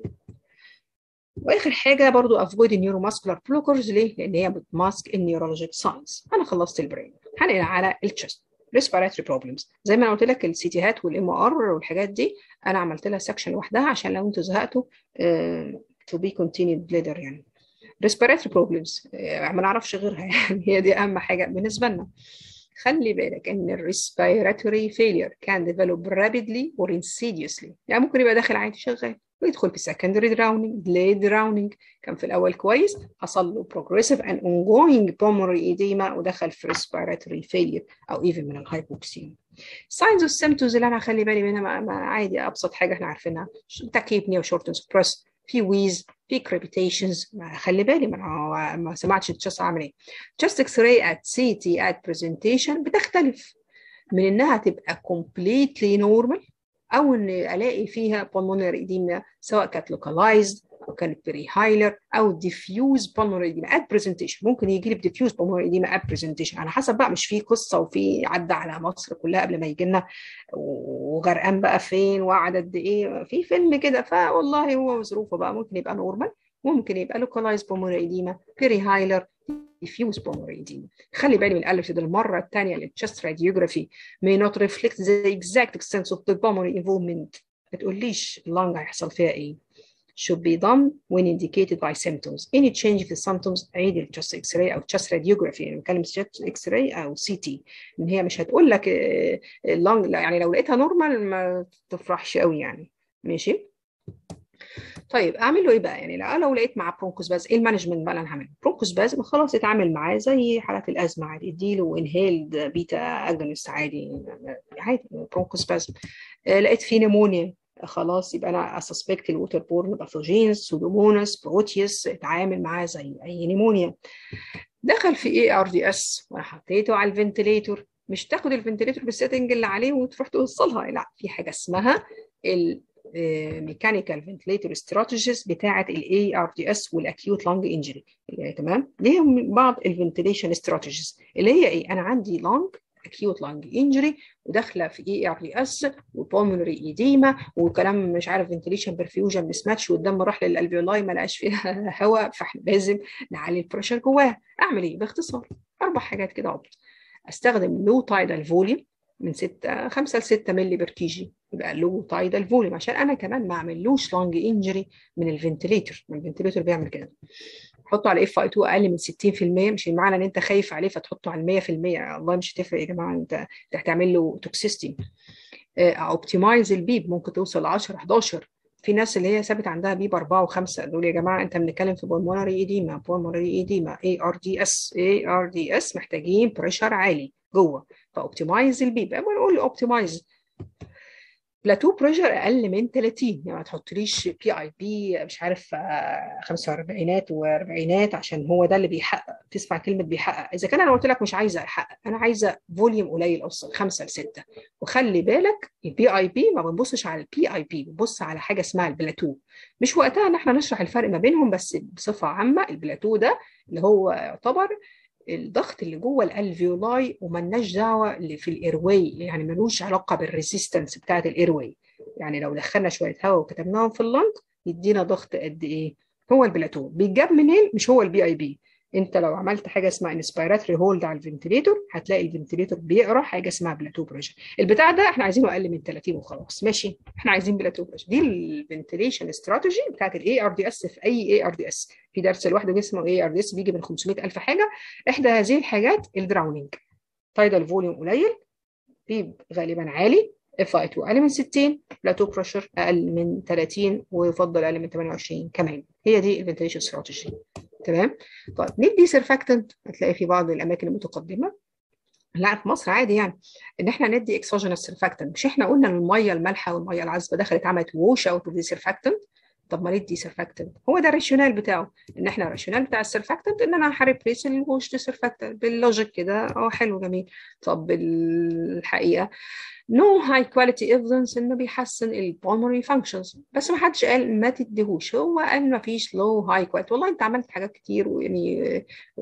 واخر حاجه برضو افويد النيورو ماسكولار بلوكرز ليه؟ لان هي بتماسك النيورولوجيك ساينز انا خلصت البرين هنقل على التشست ريسبيراتوري بروبلمز زي ما انا قلت لك السيتيهات والام ار والحاجات دي انا عملت لها سكشن لوحدها عشان لو انتوا زهقتوا تو بي كونتينيود ليدر يعني ريسبيراتوري بروبلمز ما نعرفش غيرها يعني هي دي اهم حاجه بالنسبه لنا خلي بالك ان الريسبيراتوري فيلير كان ديفلوب رابيدلي اور انسيديوسلي يعني ممكن يبقى داخل عادي شغال ويدخل في secondary drowning delayed drowning كان في الأول كويس حصل له progressive and ongoing pulmonary edema ودخل في respiratory failure أو even من الهايبوكسيا signs of symptoms اللي أنا هخلي بالي منها ما, ما عادي أبسط حاجة احنا عارفينها تاكيبنيا وشورتنس بريس في ويز في crepitations ما خلي بالي ما, ما سمعتش التشست عامل ايه chest x-ray at CT at presentation بتختلف من انها تبقى completely normal او ان الاقي فيها pulmonary edema سواء كانت localized او كانت بريهايلر او diffuse pulmonary edema at presentation ممكن يجي لي diffuse pulmonary edema at presentation على حسب بقى مش في قصه وفي عدى على مصر كلها قبل ما يجي لنا وغرقان بقى فين وقعد قد ايه في فيلم كده فوالله هو وظروفه بقى ممكن يبقى نورمال ممكن يبقى localized pulmonary edema بريهايلر diffuse pulmonary edema خلي بالي من الالف ده المره الثانيه للchest radiography may not reflect the exact extent of the pulmonary involvement ما تقوليش اللنج هيحصل فيها ايه should be done when indicated by symptoms any change في السيمتومز عيد الchest x-ray او chest radiography يعني بنتكلم chest x-ray او CT ان هي مش هتقول لك اللنج يعني لو لقيتها نورمال ما تفرحش قوي يعني ماشي طيب اعمل له ايه بقى يعني لو لو لقيت معاه برونكوس باز ايه المانجمنت بقى اللي انا هعمله برونكوس باز خلاص اتعامل معاه زي حالات الازمه عادي اديله انهيلد بيتا اجونست عادي عادي برونكوس باز آه لقيت فيه نيمونيا خلاص يبقى انا اسسبكت الووتر بورن باثوجينز سودوموناس بروتيوس اتعامل معاه زي اي نيمونيا دخل في اي ار دي اس وانا حطيته على الفنتليتور مش تاخد الفنتليتور بالسيتنج اللي عليه وتروح توصلها لا في حاجه اسمها ال ميكانيكال فنتليتور استراتيجيز بتاعه الاي ار دي اس والاكيوت لانج انجري تمام ليهم بعض الفنتليشن استراتيجيز اللي هي ايه انا عندي لانج اكيوت لانج انجري وداخله في اي ار دي اس وبولمونري ايديما وكلام مش عارف فنتليشن برفيوجن مس ماتش والدم راح للالفيولاي ما لقاش فيها هواء فاحنا لازم نعلي البريشر جواها اعمل ايه باختصار اربع حاجات كده عبط استخدم لو تايدال فوليوم من 6 5 ل 6 مللي بير كي جي يبقى لو تايدال فوليوم عشان انا كمان ما اعملوش لونج انجري من الفنتليتور الفنتليتور بيعمل كده حطه على اف اي 2 اقل من 60% مش معنى ان انت خايف عليه فتحطه على 100% الله مش هتفرق يا جماعه انت هتعمل له توكسيستي اوبتمايز البيب ممكن توصل ل 10 11 في ناس اللي هي ثابت عندها بيب 4 و5 دول يا جماعه انت بنتكلم في بولمونري ايديما بولمونري ايديما اي ار دي اس اي ار دي اس محتاجين بريشر عالي جوه فاوبتمايز البيب نقول اوبتمايز بلاتو بريشر اقل من 30 يعني ما تحطليش بي اي بي مش عارف 45 و40 عشان هو ده اللي بيحقق تسمع كلمه بيحقق اذا كان انا قلت لك مش عايزه احقق انا عايزه فوليوم قليل اوصل 5 ل 6 وخلي بالك البي اي بي ما بنبصش على البي اي بي بنبص على حاجه اسمها البلاتو مش وقتها ان احنا نشرح الفرق ما بينهم بس بصفه عامه البلاتو ده اللي هو يعتبر الضغط اللي جوه الالفيولاي وملناش دعوه اللي في الايرواي يعني ملوش علاقه بالريزيستنس بتاعه الايرواي يعني لو دخلنا شويه هواء وكتبناهم في اللنج يدينا ضغط قد ايه هو البلاتو بيتجاب منين مش هو البي اي بي انت لو عملت حاجه اسمها انسبيراتوري هولد على الفنتليتور هتلاقي الفنتليتور بيقرا حاجه اسمها بلاتو بريشر البتاع ده احنا عايزينه اقل من 30 وخلاص ماشي احنا عايزين بلاتو بريشر دي الفنتليشن استراتيجي بتاعت الاي ار دي اس في اي اي ار دي اس في درس لوحده اسمه اي ار دي اس بيجي من 500000 حاجه احدى هذه الحاجات الدراونينج تايدال فوليوم قليل بيب غالبا عالي اف اي 2 اقل من 60 بلاتو بريشر اقل من 30 ويفضل اقل من 28 كمان هي دي الفنتليشن استراتيجي تمام طيب ندي سيرفاكتنت هتلاقي في بعض الاماكن المتقدمه لا في مصر عادي يعني ان احنا ندي اكسوجينس سيرفاكتنت مش احنا قلنا الميه المالحه والميه العذبه دخلت عملت ووش اوت اوف ذا سيرفاكتنت طب ما ندي سيرفاكتنت هو ده الراشيونال بتاعه ان احنا الراشيونال بتاع السيرفاكتنت ان انا هريبليس الوش دي سيرفاكتنت باللوجيك كده اه حلو جميل طب بالحقيقه نو هاي كواليتي ايفيدنس انه بيحسن البولمري فانكشنز بس ما حدش قال ما تديهوش هو قال ما فيش لو هاي كواليتي والله انت عملت حاجات كتير ويعني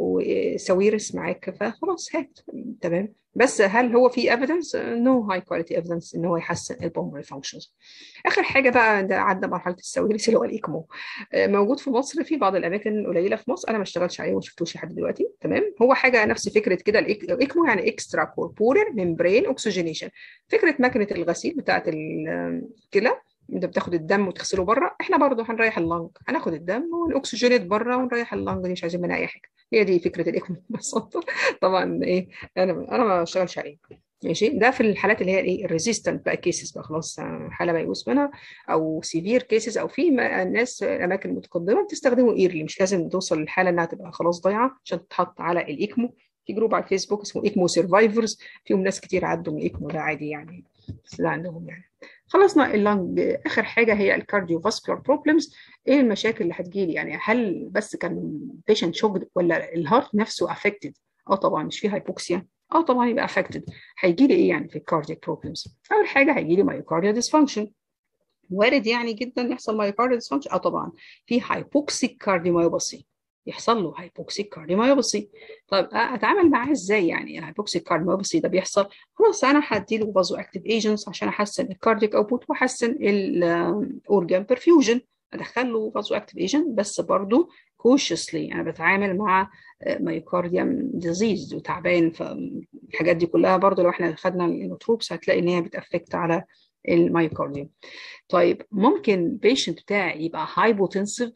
وسويرس معاك فخلاص هات تمام بس هل هو في ايفيدنس نو هاي كواليتي ايفيدنس ان هو يحسن البولمري فانكشنز اخر حاجه بقى ده عدى مرحله السويرس اللي هو الايكمو موجود في مصر في بعض الاماكن القليله في مصر انا ما اشتغلتش عليه وما شفتوش لحد دلوقتي تمام هو حاجه نفس فكره كده الايكمو يعني اكسترا كوربورال ممبرين اوكسجينيشن فكره ماكينه الغسيل بتاعه الكلى انت بتاخد الدم وتغسله بره احنا برضه هنريح اللنج هناخد الدم ونأكسجينيت بره ونريح اللنج دي مش عايزين منها اي حاجه هي دي فكره الايكمو ببساطه طبعا ايه انا انا ما اشتغلش عليه ماشي ده في الحالات اللي هي ايه الريزيستنت بقى كيسز بقى خلاص حاله ميؤوس منها او سيفير كيسز او في ناس اماكن متقدمه بتستخدمه ايرلي مش لازم توصل للحاله انها تبقى خلاص ضايعه عشان تتحط على الايكمو في جروب على الفيسبوك اسمه ايكمو سرفايفرز فيهم ناس كتير عدوا من الايكمو ده عادي يعني بس ده عندهم يعني خلصنا اللنج اخر حاجه هي الكارديو فاسكولار بروبلمز ايه المشاكل اللي هتجيلي يعني هل بس كان بيشنت شوكد ولا الهارت نفسه افكتد اه طبعا مش فيه هايبوكسيا اه طبعا يبقى افكتد هيجي لي ايه يعني في الكاردياك بروبلمز اول حاجه هيجي لي مايوكارديا ديسفانكشن وارد يعني جدا يحصل مايوكارديا ديسفانكشن اه طبعا في هايبوكسيك كارديوميوباثي يحصل له هايبوكسيك كارديوميوباثي طيب اتعامل معاه ازاي يعني الهايبوكسيك كارديوميوباثي ده بيحصل خلاص انا هدي له فازو اكتيف ايجنتس عشان احسن الكارديك اوتبوت واحسن الاورجان برفيوجن ادخل له فازو اكتيف ايجنت بس برضه كوشسلي انا بتعامل مع مايوكارديوم ديزيز وتعبان فالحاجات دي كلها برضه لو احنا خدنا النوتروبس هتلاقي ان هي بتافكت على المايوكارديوم طيب ممكن البيشنت بتاعي يبقى هايبوتنسيف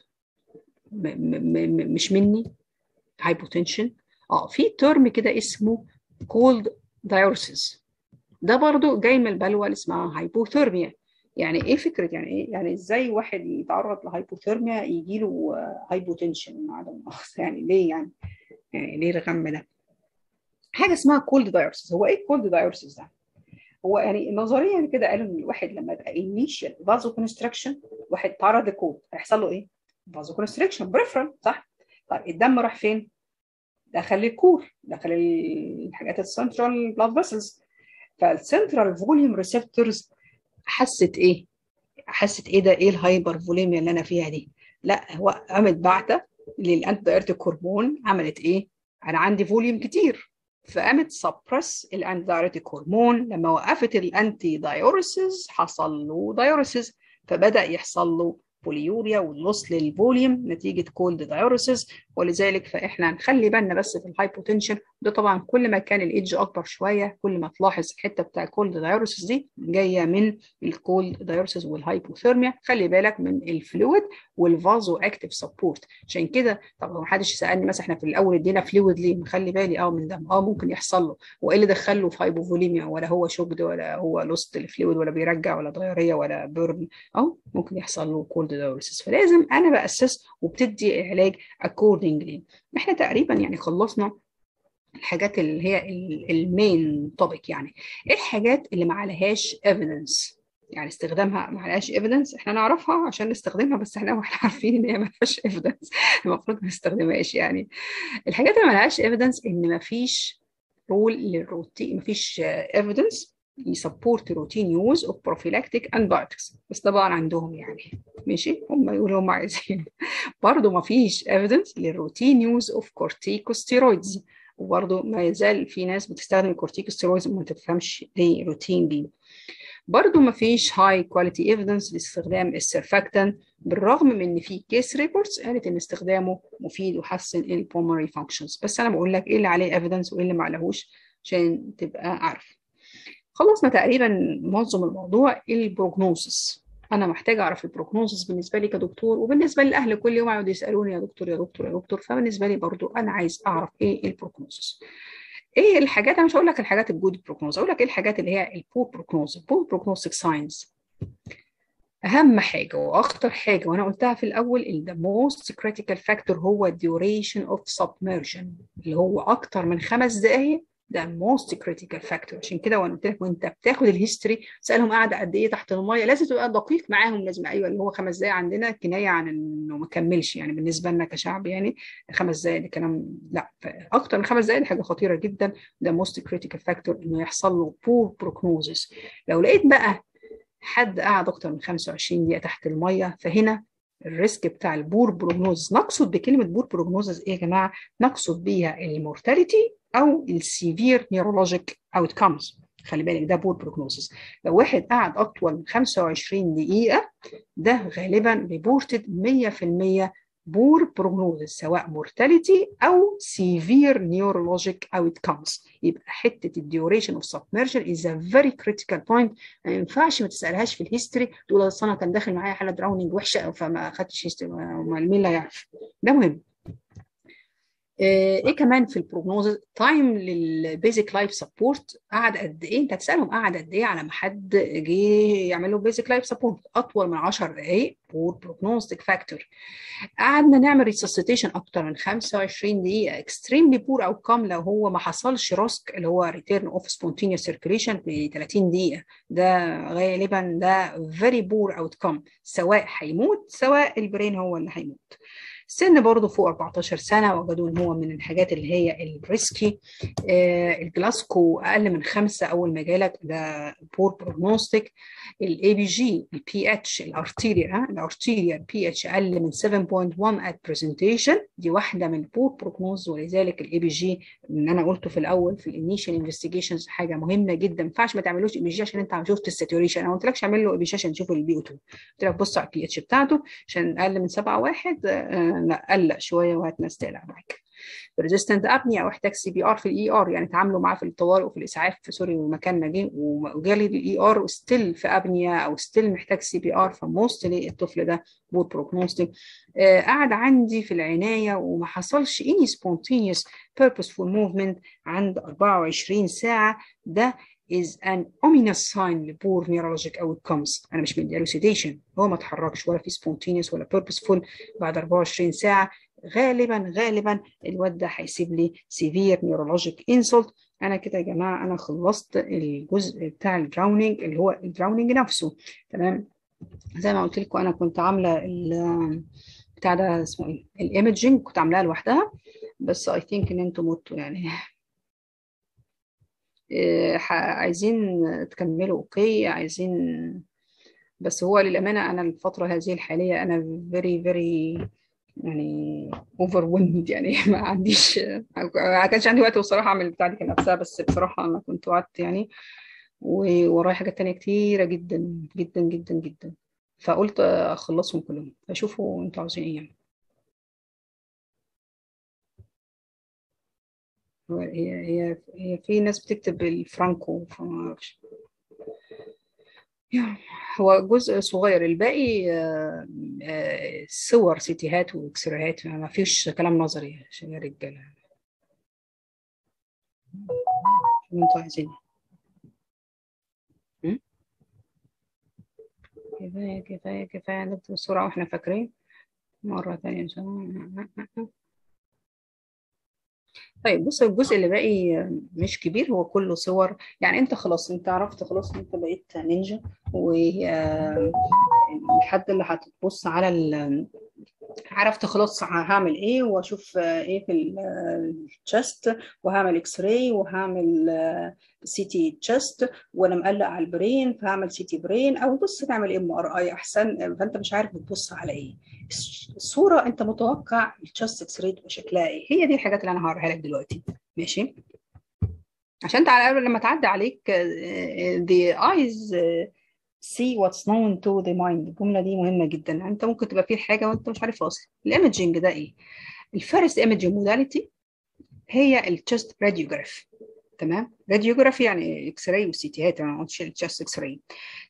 مش مني هايبوتنشن اه في ترم كده اسمه كولد دايورسيس ده برضو جاي من البلوى اللي اسمها هايبوثيرميا يعني ايه فكره يعني ايه يعني ازاي واحد يتعرض لهايبوثيرميا يجي له هايبوتنشن عدم مؤاخذه يعني ليه يعني يعني ليه الغم ده حاجه اسمها كولد دايورسيس هو ايه كولد دايورسيس ده هو يعني نظريا كده قالوا ان الواحد لما يبقى انيشال فازو كونستراكشن واحد تعرض لكولد هيحصل له ايه فازو كونستريكشن بريفرال صح طيب الدم راح فين دخل الكور دخل الحاجات السنترال بلاد فيسلز فالسنترال فوليوم ريسبتورز حست ايه حست ايه ده ايه الهايبر فوليميا اللي انا فيها دي لا هو قامت باعته للانتي دايرتيك هرمون عملت ايه انا عندي فوليوم كتير فقامت سبرس الانتي دايرتيك هرمون لما وقفت الانتي دايوريسيس حصل له دايوريسيس فبدا يحصل له بوليوريا واللوس للفوليوم نتيجه كولد دايوريسيس ولذلك فاحنا نخلي بالنا بس في الهايبوتنشن ده طبعا كل ما كان الايدج اكبر شويه كل ما تلاحظ الحته بتاع الكولد دايوريسيس دي جايه من الكولد دايوريسيس والهايبوثيرميا خلي بالك من الفلويد والفازو اكتيف سبورت عشان كده طب ما حدش سالني مثلا احنا في الاول ادينا فلويد ليه مخلي بالي اه من ده اه ممكن يحصل له وايه اللي دخله في هايبوفوليميا ولا هو شوكد ولا هو لوست الفلويد ولا بيرجع ولا ضياريه ولا بيرن او ممكن يحصل له كولد دايوريسيس فلازم انا باسس وبتدي علاج اكوردنجلي احنا تقريبا يعني خلصنا الحاجات اللي هي المين توبيك يعني ايه الحاجات اللي ما عليهاش ايفيدنس يعني استخدامها ما عليهاش ايفيدنس احنا نعرفها عشان نستخدمها بس احنا احنا عارفين ان هي ما فيهاش ايفيدنس المفروض ما نستخدمهاش يعني الحاجات اللي ما لهاش ايفيدنس ان ما فيش رول للروتين ما فيش ايفيدنس يسبورت روتين يوز اوف بروفيلاكتيك انتبيوتكس بس طبعا عندهم يعني ماشي هم يقولوا هم عايزين برضه ما فيش evidence للروتين يوز اوف كورتيكوستيرويدز وبرضه ما يزال في ناس بتستخدم الكورتيكوستيرويدز وما تفهمش ليه روتين دي برضه ما فيش هاي كواليتي ايفيدنس لاستخدام السيرفاكتان بالرغم من ان في كيس ريبورتس قالت ان استخدامه مفيد وحسن البومري فانكشنز بس انا بقول لك ايه اللي عليه ايفيدنس وايه اللي ما عليهوش عشان تبقى عارف خلصنا تقريبا معظم الموضوع البروجنوسس انا محتاجه اعرف البروجنوسس بالنسبه لي كدكتور وبالنسبه للاهل كل يوم يقعدوا يسالوني يا دكتور يا دكتور يا دكتور فبالنسبه لي برضو انا عايز اعرف ايه البروجنوسس ايه الحاجات انا مش هقول لك الحاجات الجود بروجنوز اقول لك ايه الحاجات اللي هي البور بروجنوز البور بروجنوستيك ساينز اهم حاجه واخطر حاجه وانا قلتها في الاول ال the most critical factor هو duration of submersion اللي هو اكتر من خمس دقائق ده most critical factor عشان كده وانا قلت لك وانت بتاخد الهيستوري تسالهم قاعده قد ايه تحت الميه لازم تبقى دقيق معاهم لازم ايوه اللي هو خمس دقائق عندنا كنايه عن انه ما كملش يعني بالنسبه لنا كشعب يعني خمس دقائق ده كلام لا اكتر من خمس دقائق دي حاجه خطيره جدا ده most critical factor انه يحصل له poor prognosis لو لقيت بقى حد قعد اكتر من 25 دقيقه تحت الميه فهنا الريسك بتاع البور بروجنوز نقصد بكلمه بور بروجنوز ايه يا جماعه نقصد بيها المورتاليتي او السيفير نيورولوجيك اوت كامز خلي بالك ده بور بروجنوزس لو واحد قعد اطول من 25 دقيقه ده غالبا ريبورتد 100% بور بروجنوزس سواء مورتاليتي او سيفير نيورولوجيك اوت كامز يبقى حته الديوريشن اوف سبمرجن از ا فيري كريتيكال بوينت ما ينفعش ما تسالهاش في الهيستوري تقول اصل انا كان داخل معايا حاله دراونينج وحشه فما خدتش هيستوري مين اللي هيعرف ده مهم ايه كمان في البروجنوز تايم للبيزك لايف سبورت قعد قد ايه انت هتسالهم قعد قد ايه على ما حد جه يعمل له بيزك لايف سبورت اطول من 10 دقائق بور بروجنوستيك فاكتور قعدنا نعمل ريسسيتيشن اكتر من 25 دقيقه اكستريملي بور او كام لو هو ما حصلش راسك اللي هو ريتيرن اوف سبونتينيوس سيركيليشن في 30 دقيقه ده غالبا ده فيري بور اوت كام سواء هيموت سواء البرين هو اللي هيموت السن برضه فوق 14 سنه وجدوا ان هو من الحاجات اللي هي الريسكي آه الجلاسكو اقل من خمسه اول ما جالك ده بور بروجنوستيك الاي بي جي البي اتش الارتيريا الارتيريا البي اتش اقل من 7.1 ات برزنتيشن دي واحده من البور بروجنوز ولذلك الاي بي جي اللي انا قلته في الاول في الانيشال انفستيجيشنز حاجه مهمه جدا ما ينفعش ما تعملوش اي بي جي عشان انت شفت الساتوريشن انا ما قلتلكش اعمل له اي بي جي عشان تشوف البي او 2 قلت لك بص على البي اتش بتاعته عشان اقل من 7 1 آه لا قلق شويه وهات ناس تقلق معاك ريزيستنت ابنيا او احتاج سي بي ار في الاي ار يعني تعاملوا معاه في الطوارئ وفي الاسعاف في سوري ومكاننا جه وجالي الاي ار ستيل في ابنيا او ستيل محتاج سي بي ار فموستلي الطفل ده بور بروجنوستيك آه قعد عندي في العنايه وما حصلش اني سبونتينيوس purposeful movement عند 24 ساعه ده is an ominous sign لبور neurologic outcomes انا مش مديله sedation هو ما اتحركش ولا في spontaneous ولا purposeful بعد 24 ساعه غالبا غالبا الواد ده هيسيب لي severe neurologic insult انا كده يا جماعه انا خلصت الجزء بتاع الدراونينج اللي هو الدراونينج نفسه تمام زي ما قلت لكم انا كنت عامله ال بتاع ده اسمه ايه الايمجنج كنت عاملاها لوحدها بس اي ثينك ان انتم متوا يعني عايزين تكملوا اوكي عايزين بس هو للامانه انا الفتره هذه الحاليه انا فيري فيري يعني اوفر يعني ما عنديش ما كانش عندي وقت بصراحه اعمل البتاع دي نفسها بس بصراحه انا كنت وقت يعني وورايا حاجات تانية كتيره جدا جدا جدا جدا فقلت اخلصهم كلهم فشوفوا انتوا عاوزين ايه يعني هي هي هي في ناس بتكتب بالفرانكو فما اعرفش يعني هو جزء صغير الباقي آه، آه، صور سيتيهات واكسراهات ما فيش كلام نظري عشان يا رجاله شو انتوا عايزين م? كفايه كفايه كفايه نكتب بسرعه واحنا فاكرين مره تانية ان شاء الله طيب بص الجزء اللي باقي مش كبير هو كله صور يعني انت خلاص انت عرفت خلاص انت بقيت نينجا والحد اللي هتبص على ال عرفت خلاص هعمل ايه واشوف ايه في التشست وهعمل اكس راي وهعمل سي تي تشست وانا مقلق على البرين فهعمل سي تي برين او بص تعمل ام ار اي احسن فانت مش عارف بتبص على ايه الصوره انت متوقع التشست اكس راي تبقى شكلها ايه هي دي الحاجات اللي انا هوريها لك دلوقتي ماشي عشان تعالى لما تعدي عليك the eyes see what's known to the mind الجملة دي مهمة جدا يعني انت ممكن تبقى في حاجة وانت مش عارف اصلا الايمجنج ده ايه الفيرست ايمجنج موداليتي هي التشست راديوجراف تمام راديوجراف يعني اكس راي وسي تيات انا ما قلتش التشست اكس راي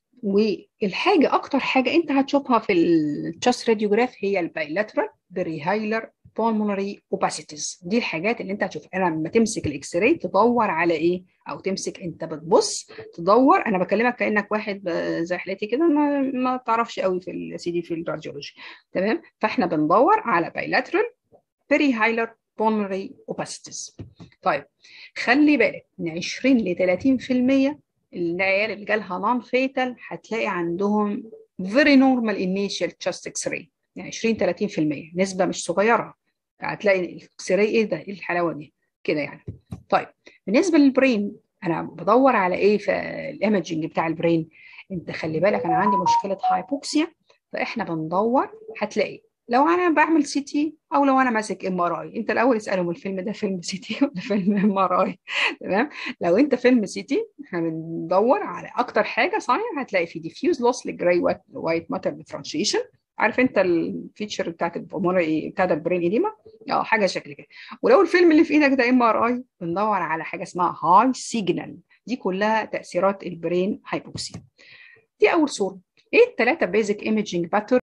والحاجة أكتر حاجة أنت هتشوفها في التشست راديوجراف هي البايلاترال بريهايلر pulmonary opacities دي الحاجات اللي انت هتشوفها انا لما تمسك الاكس راي تدور على ايه او تمسك انت بتبص تدور انا بكلمك كانك واحد زي حالتي كده ما, ما تعرفش قوي في السي دي في الراديولوجي تمام فاحنا بندور على bilateral perihailar pulmonary opacities طيب خلي بالك من 20 ل 30% العيال اللي جالها نون فيتال هتلاقي عندهم very normal initial chest x-ray يعني 20 30% نسبة مش صغيرة هتلاقي الاكس راي ايه ده ايه الحلاوة دي كده يعني طيب بالنسبة للبرين انا بدور على ايه في الايمجنج بتاع البرين انت خلي بالك انا عندي مشكلة هايبوكسيا فاحنا بندور هتلاقي لو انا بعمل سي تي او لو انا ماسك ام ار اي انت الاول اسالهم الفيلم ده فيلم سي تي ولا فيلم ام ار اي تمام لو انت فيلم سي تي احنا بندور على اكتر حاجه صحيح هتلاقي في ديفيوز لوس لجراي وايت ماتر ديفرنشيشن عارف انت الفيتشر بتاعت البوموري بتاعت البرين ايديما اه حاجه شكل كده ولو الفيلم اللي في ايدك ده ام ار اي بندور على حاجه اسمها هاي سيجنال دي كلها تاثيرات البرين هايبوكسيا دي اول صوره ايه الثلاثه بيزك ايمجنج باترن